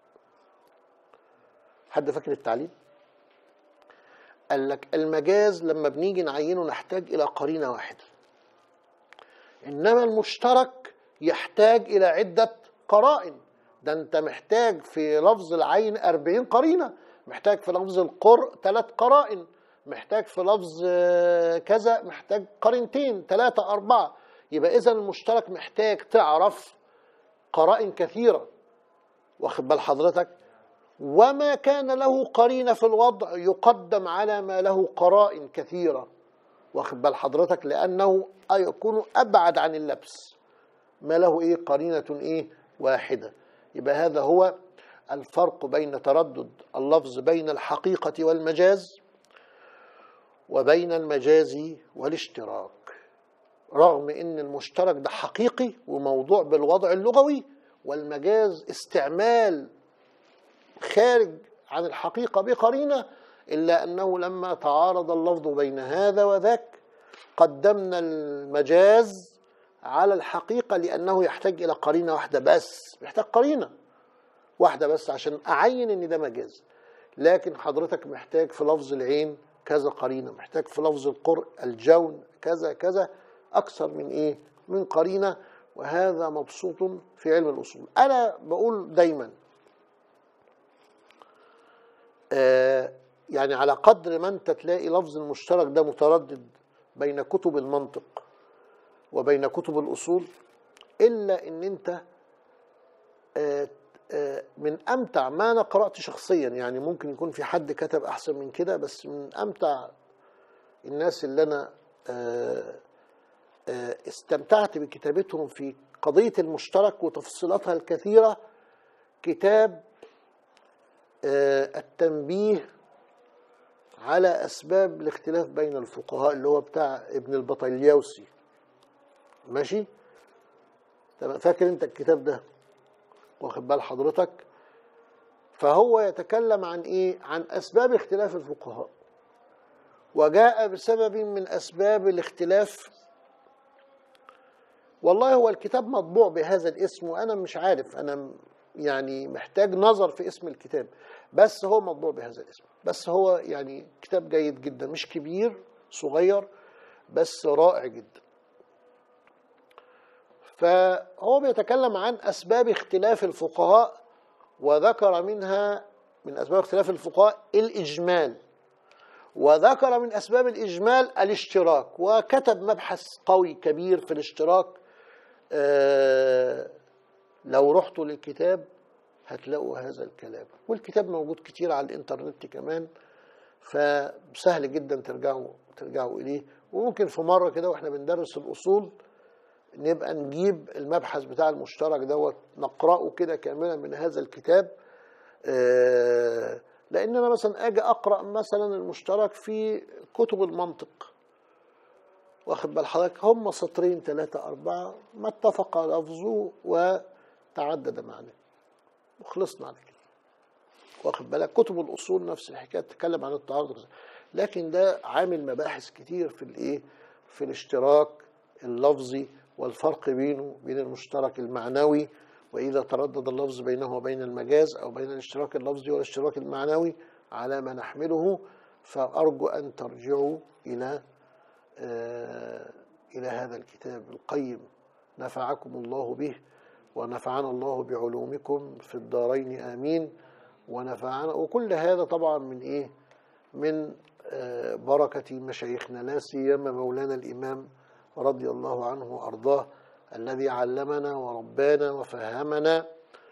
حد فاكر التعليل؟ قال لك المجاز لما بنيجي نعينه نحتاج إلى قرينة واحدة إنما المشترك يحتاج إلى عدة قرائن ده أنت محتاج في لفظ العين أربعين قرينة محتاج في لفظ القرء ثلاث قرائن محتاج في لفظ كذا محتاج قرينتين ثلاثة أربعة يبقى إذا المشترك محتاج تعرف قرائن كثيرة واخد بال حضرتك وما كان له قرينة في الوضع يقدم على ما له قرائن كثيرة واخد بال حضرتك لأنه يكون أبعد عن اللبس ما له إيه قرينة إيه واحدة يبقى هذا هو الفرق بين تردد اللفظ بين الحقيقة والمجاز وبين المجاز والاشتراك رغم ان المشترك ده حقيقي وموضوع بالوضع اللغوي والمجاز استعمال خارج عن الحقيقة بقرينة إلا أنه لما تعارض اللفظ بين هذا وذاك قدمنا المجاز على الحقيقة لأنه يحتاج إلى قرينة واحدة بس محتاج قرينة واحدة بس عشان أعين إن ده مجاز لكن حضرتك محتاج في لفظ العين كذا قرينة محتاج في لفظ القرء الجون كذا كذا اكثر من ايه من قرينه وهذا مبسوط في علم الاصول انا بقول دايما آه يعني على قدر ما انت تلاقي لفظ المشترك ده متردد بين كتب المنطق وبين كتب الاصول الا ان انت آه، آه، من امتع ما انا قرات شخصيا يعني ممكن يكون في حد كتب احسن من كده بس من امتع الناس اللي انا آه، آه، استمتعت بكتابتهم في قضيه المشترك وتفصيلاتها الكثيره كتاب آه، التنبيه على اسباب الاختلاف بين الفقهاء اللي هو بتاع ابن البطليوسي ماشي تمام فاكر انت الكتاب ده واخد بال حضرتك فهو يتكلم عن ايه عن اسباب اختلاف الفقهاء وجاء بسبب من اسباب الاختلاف والله هو الكتاب مطبوع بهذا الاسم وانا مش عارف انا يعني محتاج نظر في اسم الكتاب بس هو مطبوع بهذا الاسم بس هو يعني كتاب جيد جدا مش كبير صغير بس رائع جدا فهو بيتكلم عن اسباب اختلاف الفقهاء وذكر منها من اسباب اختلاف الفقهاء الاجمال وذكر من اسباب الاجمال الاشتراك وكتب مبحث قوي كبير في الاشتراك آه، لو رحتوا للكتاب هتلاقوا هذا الكلام والكتاب موجود كتير على الانترنت كمان فسهل جدا ترجعوا ترجعوا اليه وممكن في مره كده واحنا بندرس الاصول نبقى نجيب المبحث بتاع المشترك دوت نقراه كده كاملا من هذا الكتاب آه، لان انا مثلا اجي اقرا مثلا المشترك في كتب المنطق واخد بال حضرتك هم سطرين ثلاثة أربعة ما اتفق لفظه وتعدد معناه وخلصنا على كده واخد بالك كتب الأصول نفس الحكاية تتكلم عن التعارض لكن ده عامل مباحث كتير في الإيه في الاشتراك اللفظي والفرق بينه بين المشترك المعنوي وإذا تردد اللفظ بينه وبين المجاز أو بين الاشتراك اللفظي والاشتراك المعنوي على ما نحمله فأرجو أن ترجعوا إلى آه، إلى هذا الكتاب القيم نفعكم الله به ونفعنا الله بعلومكم في الدارين آمين ونفعنا وكل هذا طبعا من إيه من آه، بركة مشايخنا لا سيما مولانا الإمام رضي الله عنه وأرضاه الذي علمنا وربانا وفهمنا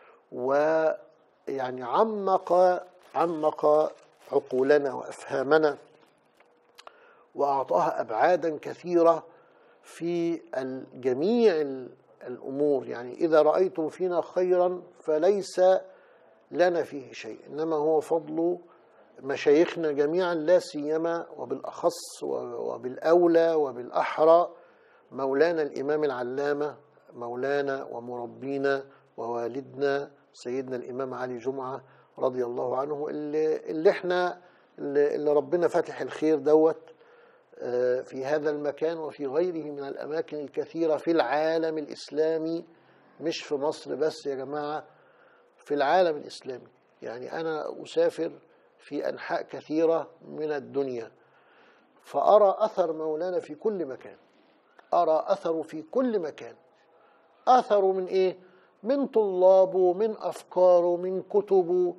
ويعني عمق عمق عقولنا وأفهامنا وأعطاها أبعادا كثيرة في جميع الأمور يعني إذا رأيتم فينا خيرا فليس لنا فيه شيء إنما هو فضل مشايخنا جميعا لا سيما وبالأخص وبالأولى وبالأحرى مولانا الإمام العلامة مولانا ومربينا ووالدنا سيدنا الإمام علي جمعة رضي الله عنه اللي, اللي احنا اللي, اللي ربنا فاتح الخير دوت في هذا المكان وفي غيره من الأماكن الكثيرة في العالم الإسلامي مش في مصر بس يا جماعة في العالم الإسلامي يعني أنا أسافر في أنحاء كثيرة من الدنيا فأرى أثر مولانا في كل مكان أرى أثره في كل مكان أثره من إيه؟ من طلابه من أفكاره من كتبه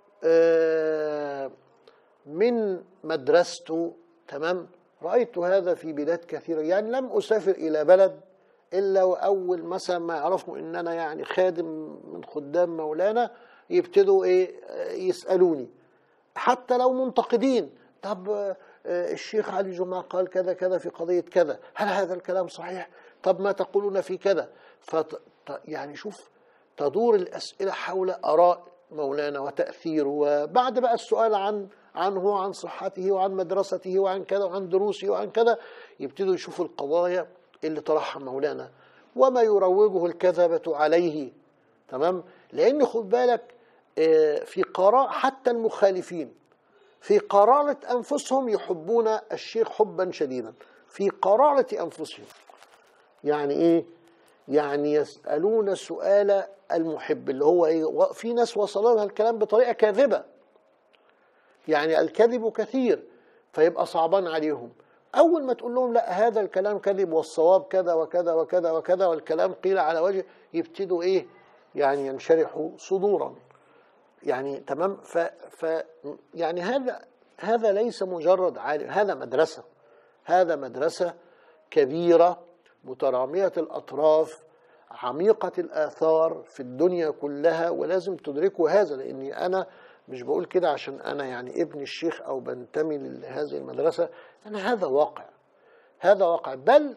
من مدرسته تمام رأيت هذا في بلاد كثيرة يعني لم أسافر إلى بلد إلا وأول مثلا ما يعرفوا إن أنا يعني خادم من خدام مولانا يبتدوا إيه يسألوني حتى لو منتقدين طب الشيخ علي جمعة قال كذا كذا في قضية كذا هل هذا الكلام صحيح طب ما تقولون في كذا فت يعني شوف تدور الأسئلة حول آراء مولانا وتأثيره وبعد بقى السؤال عن عنه وعن صحته وعن مدرسته وعن كذا وعن دروسه وعن كذا يبتدوا يشوفوا القضايا اللي طرحها مولانا وما يروجه الكذبة عليه تمام لأن خد بالك في قراء حتى المخالفين في قرارة أنفسهم يحبون الشيخ حبا شديدا في قرارة أنفسهم يعني إيه يعني يسألون سؤال المحب اللي هو إيه في ناس وصلوا لها الكلام بطريقة كاذبة يعني الكذب كثير فيبقى صعبان عليهم اول ما تقول لهم لا هذا الكلام كذب والصواب كذا وكذا وكذا وكذا والكلام قيل على وجه يبتدوا ايه يعني ينشرحوا صدورا يعني تمام ف, ف يعني هذا هذا ليس مجرد عالم هذا مدرسه هذا مدرسه كبيره متراميه الاطراف عميقه الاثار في الدنيا كلها ولازم تدركوا هذا لاني انا مش بقول كده عشان انا يعني ابن الشيخ او بنتمي لهذه المدرسه انا هذا واقع هذا واقع بل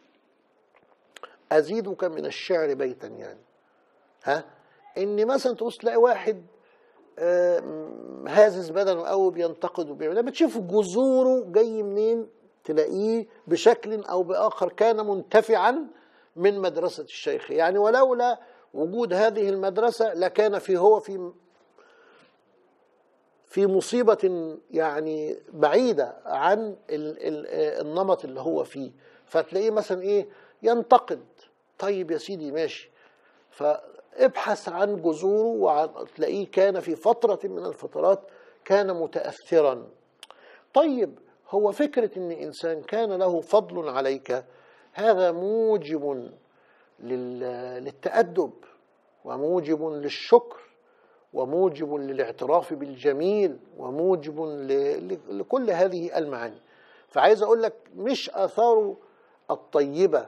ازيدك من الشعر بيتا يعني ها ان مثلا تبص تلاقي واحد آم، هازز بدنه قوي بينتقد وبيعمل لما تشوف جذوره جاي منين تلاقيه بشكل او باخر كان منتفعا من مدرسه الشيخ يعني ولولا وجود هذه المدرسه لكان في هو في في مصيبة يعني بعيدة عن ال ال النمط اللي هو فيه فتلاقيه مثلا ايه ينتقد طيب يا سيدي ماشي فابحث عن جذوره وعن تلاقيه كان في فترة من الفترات كان متأثرا طيب هو فكرة ان انسان كان له فضل عليك هذا موجب لل- للتأدب وموجب للشكر وموجب للاعتراف بالجميل وموجب ل- ل- لكل هذه المعاني فعايز اقول لك مش اثاره الطيبه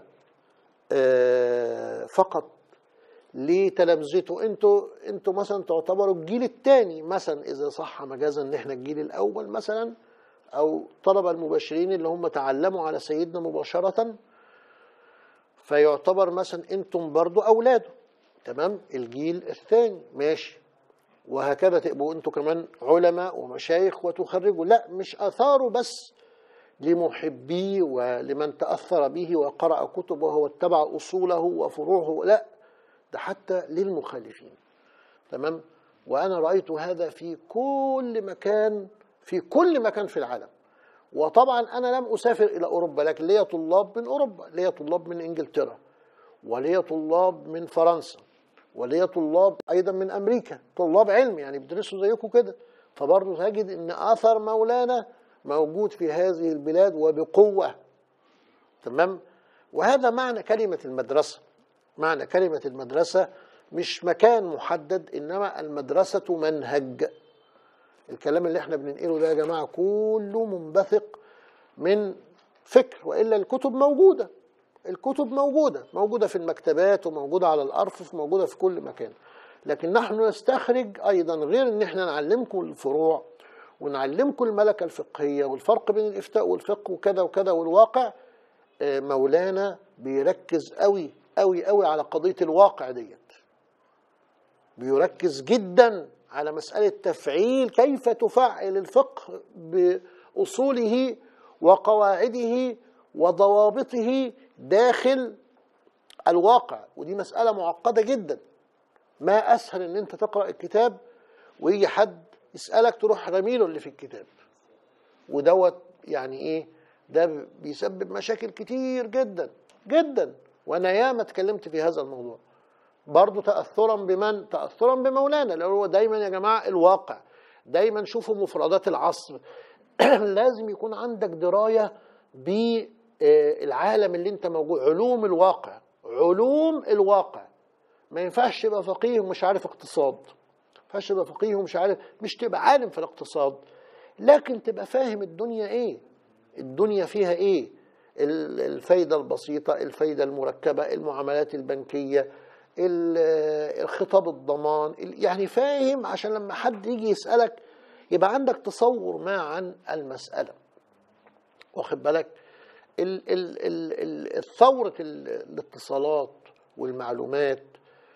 آه، فقط لتلامذته انتوا انتوا مثلا تعتبروا الجيل الثاني مثلا اذا صح مجازا ان احنا الجيل الاول مثلا او طلبه المباشرين اللي هم تعلموا على سيدنا مباشره فيعتبر مثلا انتم برضو اولاده تمام الجيل الثاني ماشي وهكذا تبقوا انتوا كمان علماء ومشايخ وتخرجوا لا مش اثاره بس لمحبيه ولمن تاثر به وقرا كتبه واتبع اصوله وفروعه لا ده حتى للمخالفين تمام وانا رايت هذا في كل مكان في كل مكان في العالم وطبعا انا لم اسافر الى اوروبا لكن ليا طلاب من اوروبا ليا طلاب من انجلترا وليا طلاب من فرنسا وليا طلاب ايضا من امريكا طلاب علم يعني بيدرسوا زيكم كده فبرضه تجد ان اثر مولانا موجود في هذه البلاد وبقوه تمام وهذا معنى كلمه المدرسه معنى كلمه المدرسه مش مكان محدد انما المدرسه منهج الكلام اللي احنا بننقله ده يا جماعه كله منبثق من فكر والا الكتب موجوده الكتب موجوده موجوده في المكتبات وموجوده على الارفف موجوده في كل مكان لكن نحن نستخرج ايضا غير ان احنا نعلمكم الفروع ونعلمكم الملكه الفقهيه والفرق بين الافتاء والفقه وكذا وكذا والواقع آه، مولانا بيركز قوي قوي قوي على قضيه الواقع ديت بيركز جدا على مسألة تفعيل كيف تفعل الفقه بأصوله وقواعده وضوابطه داخل الواقع ودي مسألة معقدة جدا ما أسهل إن أنت تقرأ الكتاب ويجي حد يسألك تروح رميله اللي في الكتاب ودوت يعني إيه ده بيسبب مشاكل كتير جدا جدا وأنا ياما اتكلمت في هذا الموضوع برضه تأثرا بمن؟ تأثرا بمولانا لأن هو دايما يا جماعة الواقع دايما شوفوا مفردات العصر لازم يكون عندك دراية بالعالم اللي انت موجود علوم الواقع علوم الواقع ما ينفعش تبقى فقيه ومش عارف اقتصاد ما ينفعش تبقى فقيه ومش عارف مش تبقى عالم في الاقتصاد لكن تبقى فاهم الدنيا ايه الدنيا فيها ايه ال- الفايدة البسيطة الفايدة المركبة المعاملات البنكية ال- الخطاب الضمان ال- يعني فاهم عشان لما حد يجي يسألك يبقى عندك تصور ما عن المسألة واخد بالك ال- ال- ال- ال- ثورة ال- الاتصالات والمعلومات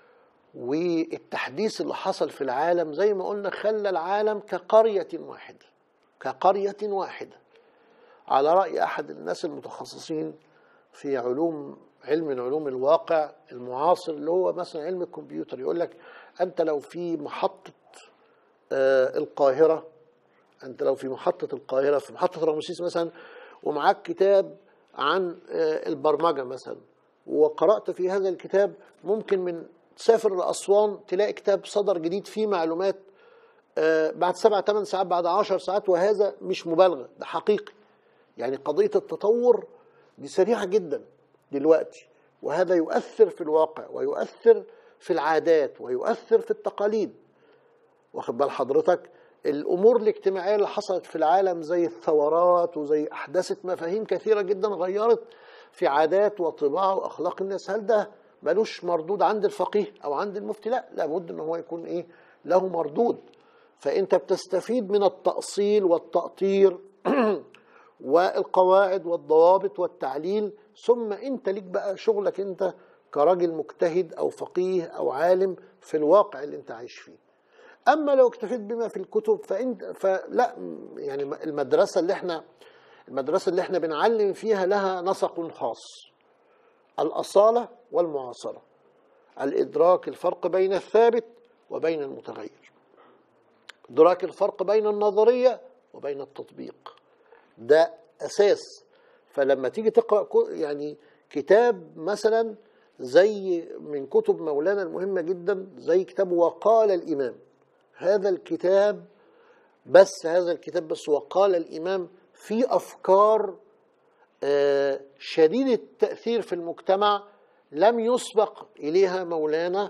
والتحديث اللي حصل في العالم زي ما قلنا خلى العالم كقرية واحدة كقرية واحدة على رأي أحد الناس المتخصصين في علوم علم من علوم الواقع المعاصر اللي هو مثلا علم الكمبيوتر يقول لك أنت لو في محطة آه، القاهرة أنت لو في محطة القاهرة في محطة رمسيس مثلا ومعاك كتاب عن آه، البرمجة مثلا وقرأت في هذا الكتاب ممكن من تسافر لأسوان تلاقي كتاب صدر جديد فيه معلومات آه، بعد سبع ثمان ساعات بعد عشر ساعات وهذا مش مبالغة ده حقيقي يعني قضية التطور دي سريعة جدا دلوقتي وهذا يؤثر في الواقع ويؤثر في العادات ويؤثر في التقاليد واخد بال حضرتك الامور الاجتماعيه اللي حصلت في العالم زي الثورات وزي احدثت مفاهيم كثيره جدا غيرت في عادات وطباع واخلاق الناس هل ده ملوش مردود عند الفقيه او عند المفتي لا لابد ان هو يكون ايه له مردود فانت بتستفيد من التاصيل والتاطير والقواعد والضوابط والتعليل ثم انت ليك بقى شغلك انت كراجل مجتهد او فقيه او عالم في الواقع اللي انت عايش فيه اما لو اكتفيت بما في الكتب فانت فلا يعني المدرسه اللي احنا المدرسه اللي احنا بنعلم فيها لها نسق خاص الاصاله والمعاصره الادراك الفرق بين الثابت وبين المتغير ادراك الفرق بين النظريه وبين التطبيق ده اساس فلما تيجي تقرا كو- يعني كتاب مثلا زي من كتب مولانا المهمه جدا زي كتاب وقال الامام هذا الكتاب بس هذا الكتاب بس وقال الامام في افكار آه، شديده التاثير في المجتمع لم يسبق اليها مولانا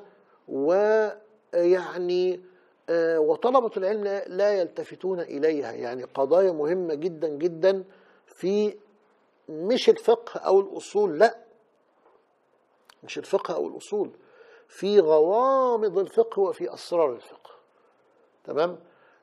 ويعني آه، وطلبة العلم لا- لا يلتفتون إليها يعني قضايا مهمة جدا جدا في مش الفقه أو الأصول لا مش الفقه أو الأصول في غوامض الفقه وفي أسرار الفقه تمام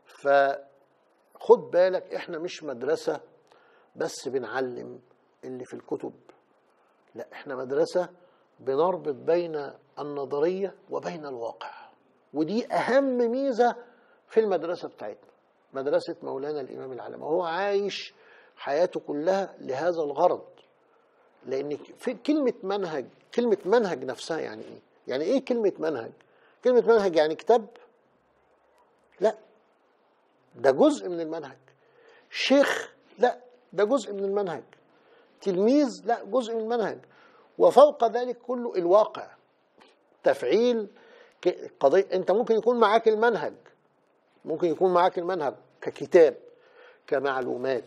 فخد بالك احنا مش مدرسة بس بنعلم اللي في الكتب لا احنا مدرسة بنربط بين النظرية وبين الواقع ودي أهم ميزة في المدرسة بتاعتنا مدرسة مولانا الإمام العالم هو عايش حياته كلها لهذا الغرض لأن في كلمة منهج كلمة منهج نفسها يعني إيه؟ يعني إيه كلمة منهج؟ كلمة منهج يعني كتاب؟ لا ده جزء من المنهج شيخ لا ده جزء من المنهج تلميذ لا جزء من المنهج وفوق ذلك كله الواقع تفعيل ك- قضية انت ممكن يكون معاك المنهج ممكن يكون معاك المنهج ككتاب كمعلومات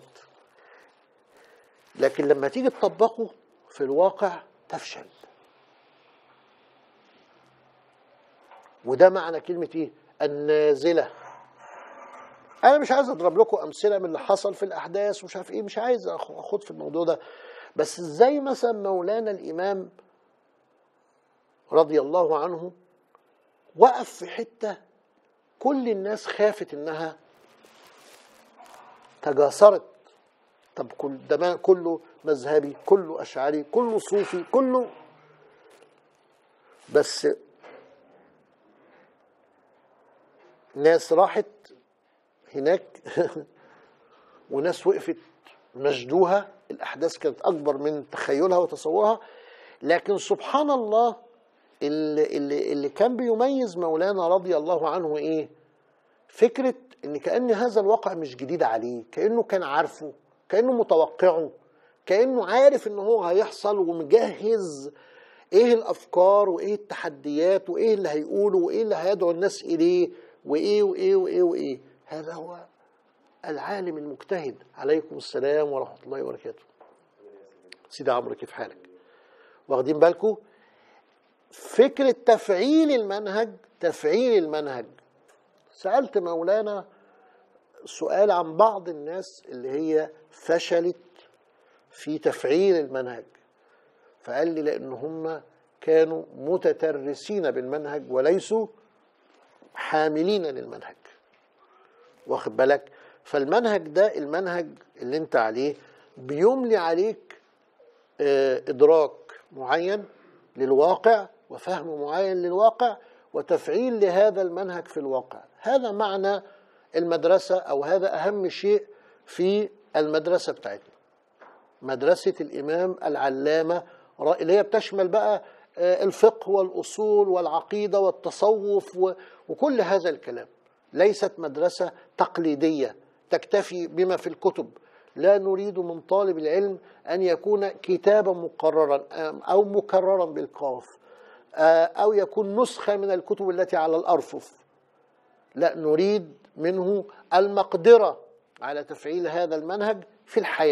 لكن لما تيجي تطبقه في الواقع تفشل وده معنى كلمة ايه النازلة انا مش عايز اضرب لكم امثله من اللي حصل في الاحداث ومش عارف ايه مش عايز أخ- اخوض في الموضوع ده بس ازاي مثلا مولانا الامام رضي الله عنه وقف في حته كل الناس خافت انها تجاسرت طب كل ده ما كله مذهبي كله اشعري كله صوفي كله بس ناس راحت هناك وناس وقفت مشدوها الاحداث كانت اكبر من تخيلها وتصورها لكن سبحان الله اللي, اللي, اللي كان بيميز مولانا رضي الله عنه ايه فكره ان كان هذا الواقع مش جديد عليه كانه كان عارفه كانه متوقعه كانه عارف ان هو هيحصل ومجهز ايه الافكار وايه التحديات وايه اللي هيقوله وايه اللي هيدعو الناس اليه وايه وايه وايه وايه هذا هو العالم المجتهد عليكم السلام ورحمه الله وبركاته سيدي عمرو كيف حالك واخدين بالكم فكره تفعيل المنهج تفعيل المنهج سالت مولانا سؤال عن بعض الناس اللي هي فشلت في تفعيل المنهج فقال لي لان هم كانوا متترسين بالمنهج وليسوا حاملين للمنهج واخد بالك فالمنهج ده المنهج اللي انت عليه بيملي عليك آه، ادراك معين للواقع وفهم معين للواقع وتفعيل لهذا المنهج في الواقع هذا معنى المدرسة أو هذا أهم شيء في المدرسة بتاعتنا مدرسة الإمام العلامة را- اللي هي بتشمل بقى آه، الفقه والأصول والعقيدة والتصوف و- وكل هذا الكلام ليست مدرسة تقليدية تكتفي بما في الكتب لا نريد من طالب العلم أن يكون كتابا مقررا آم، أو مكررا بالقاف آه، أو يكون نسخة من الكتب التي على الأرفف لا نريد منه المقدرة على تفعيل هذا المنهج في الحياة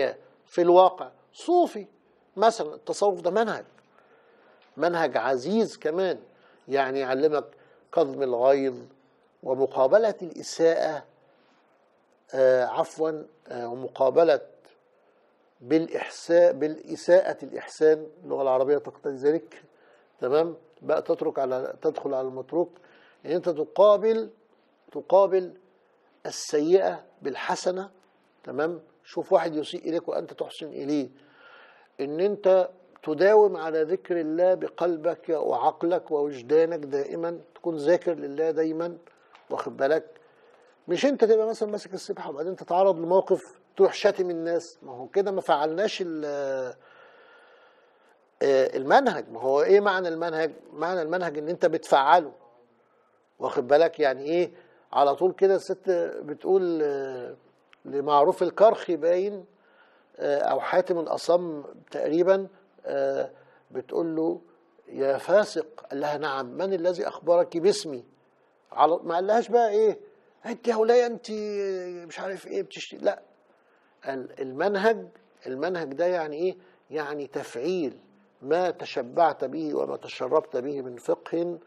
في الواقع صوفي مثلا التصوف ده منهج منهج عزيز كمان يعني يعلمك كظم الغيظ ومقابلة الإساءة آه عفوا آه ومقابلة بالإحساء بالإساءة الإحسان اللغة العربية تقتضي ذلك تمام بقى تترك على تدخل على المتروك ان انت تقابل تقابل السيئة بالحسنة تمام شوف واحد يسيء إليك وأنت تحسن إليه ان انت تداوم على ذكر الله بقلبك وعقلك ووجدانك دائما تكون ذاكر لله دايما واخد بالك مش انت تبقى مثلا ماسك السبحه وبعدين تتعرض لموقف تروح شاتم الناس ما هو كده ما فعلناش المنهج ما هو ايه معنى المنهج معنى المنهج ان انت بتفعله واخد بالك يعني ايه على طول كده الست بتقول لمعروف الكرخي باين او حاتم الاصم تقريبا بتقول له يا فاسق قال لها نعم من الذي اخبرك باسمي على ما قالهاش بقى ايه انت يا ولايه انت مش عارف ايه بتشتري لا المنهج المنهج ده يعني ايه يعني تفعيل ما تشبعت به وما تشربت به من فقه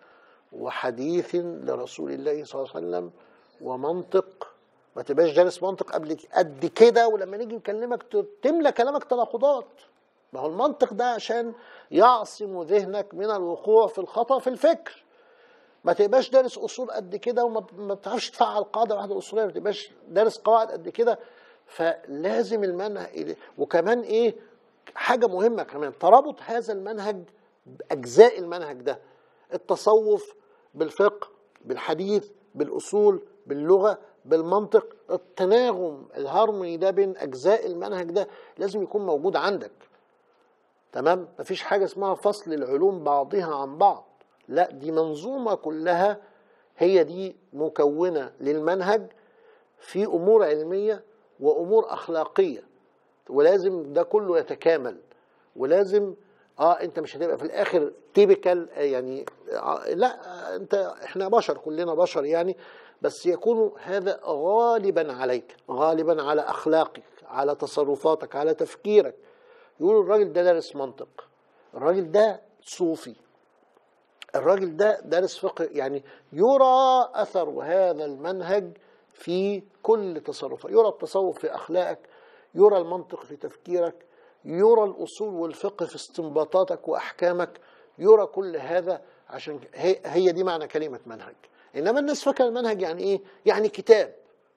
وحديث لرسول الله صلى الله عليه وسلم ومنطق ما تبقاش جالس منطق قبل قد كده ولما نيجي نكلمك تملى كلامك تناقضات ما هو المنطق ده عشان يعصم ذهنك من الوقوع في الخطأ في الفكر ما تبقاش دارس اصول قد كده وما بتعرفش تفعل قاعده واحده اصوليه ما تبقاش دارس قواعد قد كده فلازم المنهج وكمان ايه حاجه مهمه كمان ترابط هذا المنهج باجزاء المنهج ده التصوف بالفقه بالحديث بالاصول باللغه بالمنطق التناغم الهارموني ده بين اجزاء المنهج ده لازم يكون موجود عندك تمام مفيش حاجه اسمها فصل العلوم بعضها عن بعض لا دي منظومه كلها هي دي مكونه للمنهج في امور علميه وامور اخلاقيه ولازم ده كله يتكامل ولازم اه انت مش هتبقى في الاخر تيبيكال يعني آه لا انت احنا بشر كلنا بشر يعني بس يكون هذا غالبا عليك غالبا على اخلاقك على تصرفاتك على تفكيرك يقولوا الراجل ده دارس منطق الراجل ده صوفي الراجل ده دارس فقه يعني يرى اثر هذا المنهج في كل تصرفات يرى التصوف في اخلاقك يرى المنطق في تفكيرك يرى الاصول والفقه في استنباطاتك واحكامك يرى كل هذا عشان هي, هي دي معنى كلمه منهج انما الناس فاكره المنهج يعني ايه يعني كتاب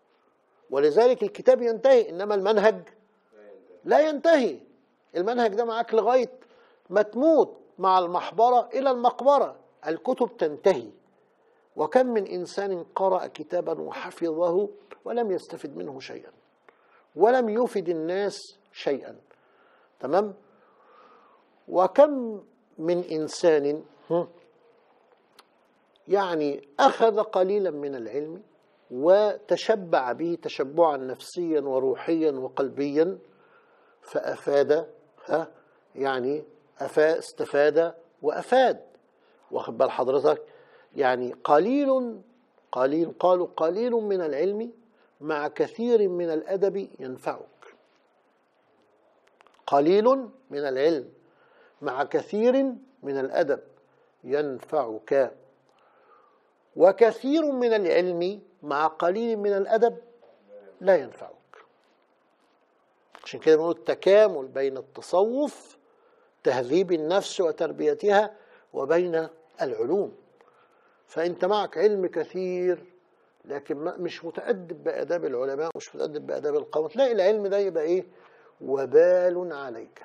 ولذلك الكتاب ينتهي انما المنهج لا ينتهي المنهج ده معاك لغايه ما تموت مع المحبره الى المقبره الكتب تنتهي وكم من انسان قرا كتابا وحفظه ولم يستفد منه شيئا ولم يفد الناس شيئا تمام وكم من انسان يعني اخذ قليلا من العلم وتشبع به تشبعا نفسيا وروحيا وقلبيا فافاد ها يعني أفا استفاد وافاد واخد بال حضرتك يعني قليل قليل قالوا قليل من العلم مع كثير من الادب ينفعك قليل من العلم مع كثير من الادب ينفعك وكثير من العلم مع قليل من الادب لا ينفعك عشان كده بنقول التكامل بين التصوف تهذيب النفس وتربيتها وبين العلوم فانت معك علم كثير لكن مش متأدب بآداب العلماء مش متأدب بآداب القوم تلاقي العلم ده يبقى ايه وبال عليك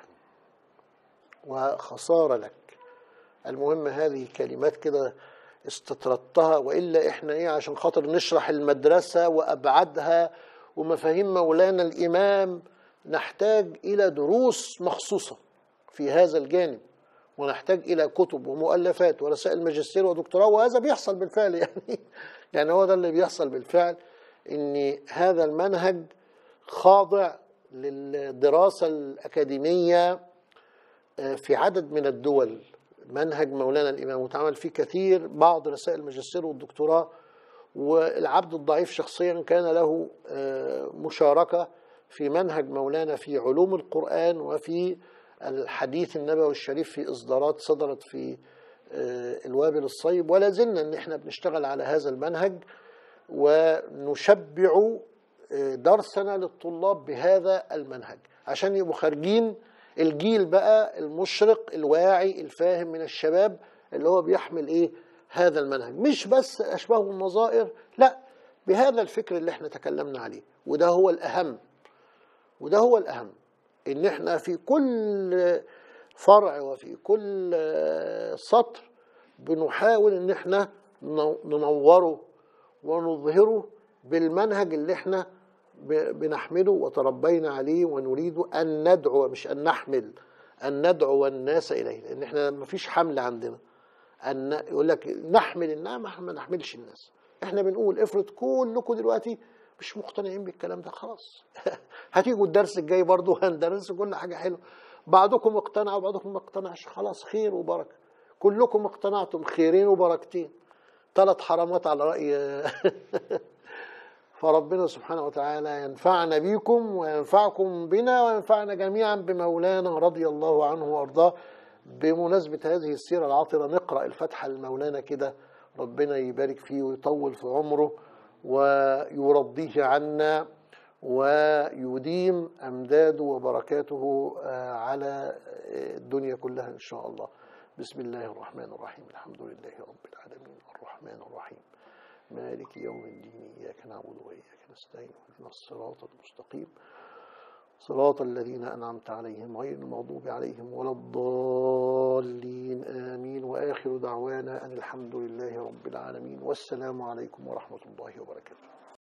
وخسارة لك المهم هذه كلمات كده استطردتها وإلا إحنا إيه عشان خاطر نشرح المدرسة وأبعادها ومفاهيم مولانا الإمام نحتاج إلى دروس مخصوصة في هذا الجانب ونحتاج إلى كتب ومؤلفات ورسائل ماجستير ودكتوراه وهذا بيحصل بالفعل يعني يعني هو ده اللي بيحصل بالفعل إن هذا المنهج خاضع للدراسة الأكاديمية في عدد من الدول منهج مولانا الإمام وتعمل فيه كثير بعض رسائل الماجستير والدكتوراه والعبد الضعيف شخصيا كان له مشاركة في منهج مولانا في علوم القرآن وفي الحديث النبوي الشريف في إصدارات صدرت في آه، الوابل الصيب ولا زلنا ان احنا بنشتغل على هذا المنهج ونشبع آه، درسنا للطلاب بهذا المنهج عشان يبقوا خارجين الجيل بقى المشرق الواعي الفاهم من الشباب اللي هو بيحمل ايه هذا المنهج مش بس اشباه النظائر لا بهذا الفكر اللي احنا تكلمنا عليه وده هو الاهم وده هو الاهم ان احنا في كل فرع وفي كل آه، سطر بنحاول ان احنا نو- ننوره ونظهره بالمنهج اللي احنا ب- بنحمله وتربينا عليه ونريد ان ندعو مش ان نحمل ان ندعو الناس اليه لان احنا ما فيش حمل عندنا ان يقول لك نحمل الناس ما ما نحملش الناس احنا بنقول افرض كلكم دلوقتي مش مقتنعين بالكلام ده خلاص هتيجوا الدرس الجاي برضه هندرس كل حاجه حلوه بعضكم اقتنع وبعضكم ما اقتنعش خلاص خير وبركه كلكم اقتنعتم خيرين وبركتين ثلاث حرامات على راي فربنا سبحانه وتعالى ينفعنا بيكم وينفعكم بنا وينفعنا جميعا بمولانا رضي الله عنه وارضاه بمناسبة هذه السيرة العاطرة نقرأ الفتحة لمولانا كده ربنا يبارك فيه ويطول في عمره ويرضيه عنا ويديم أمداده وبركاته آه، على الدنيا كلها إن شاء الله بسم الله الرحمن الرحيم الحمد لله رب العالمين الرحمن الرحيم مالك يوم الدين إياك نعبد وإياك نستعين اهدنا الصراط المستقيم صراط الذين أنعمت عليهم غير المغضوب عليهم ولا الضالين آمين وآخر دعوانا أن الحمد لله رب العالمين والسلام عليكم ورحمة الله وبركاته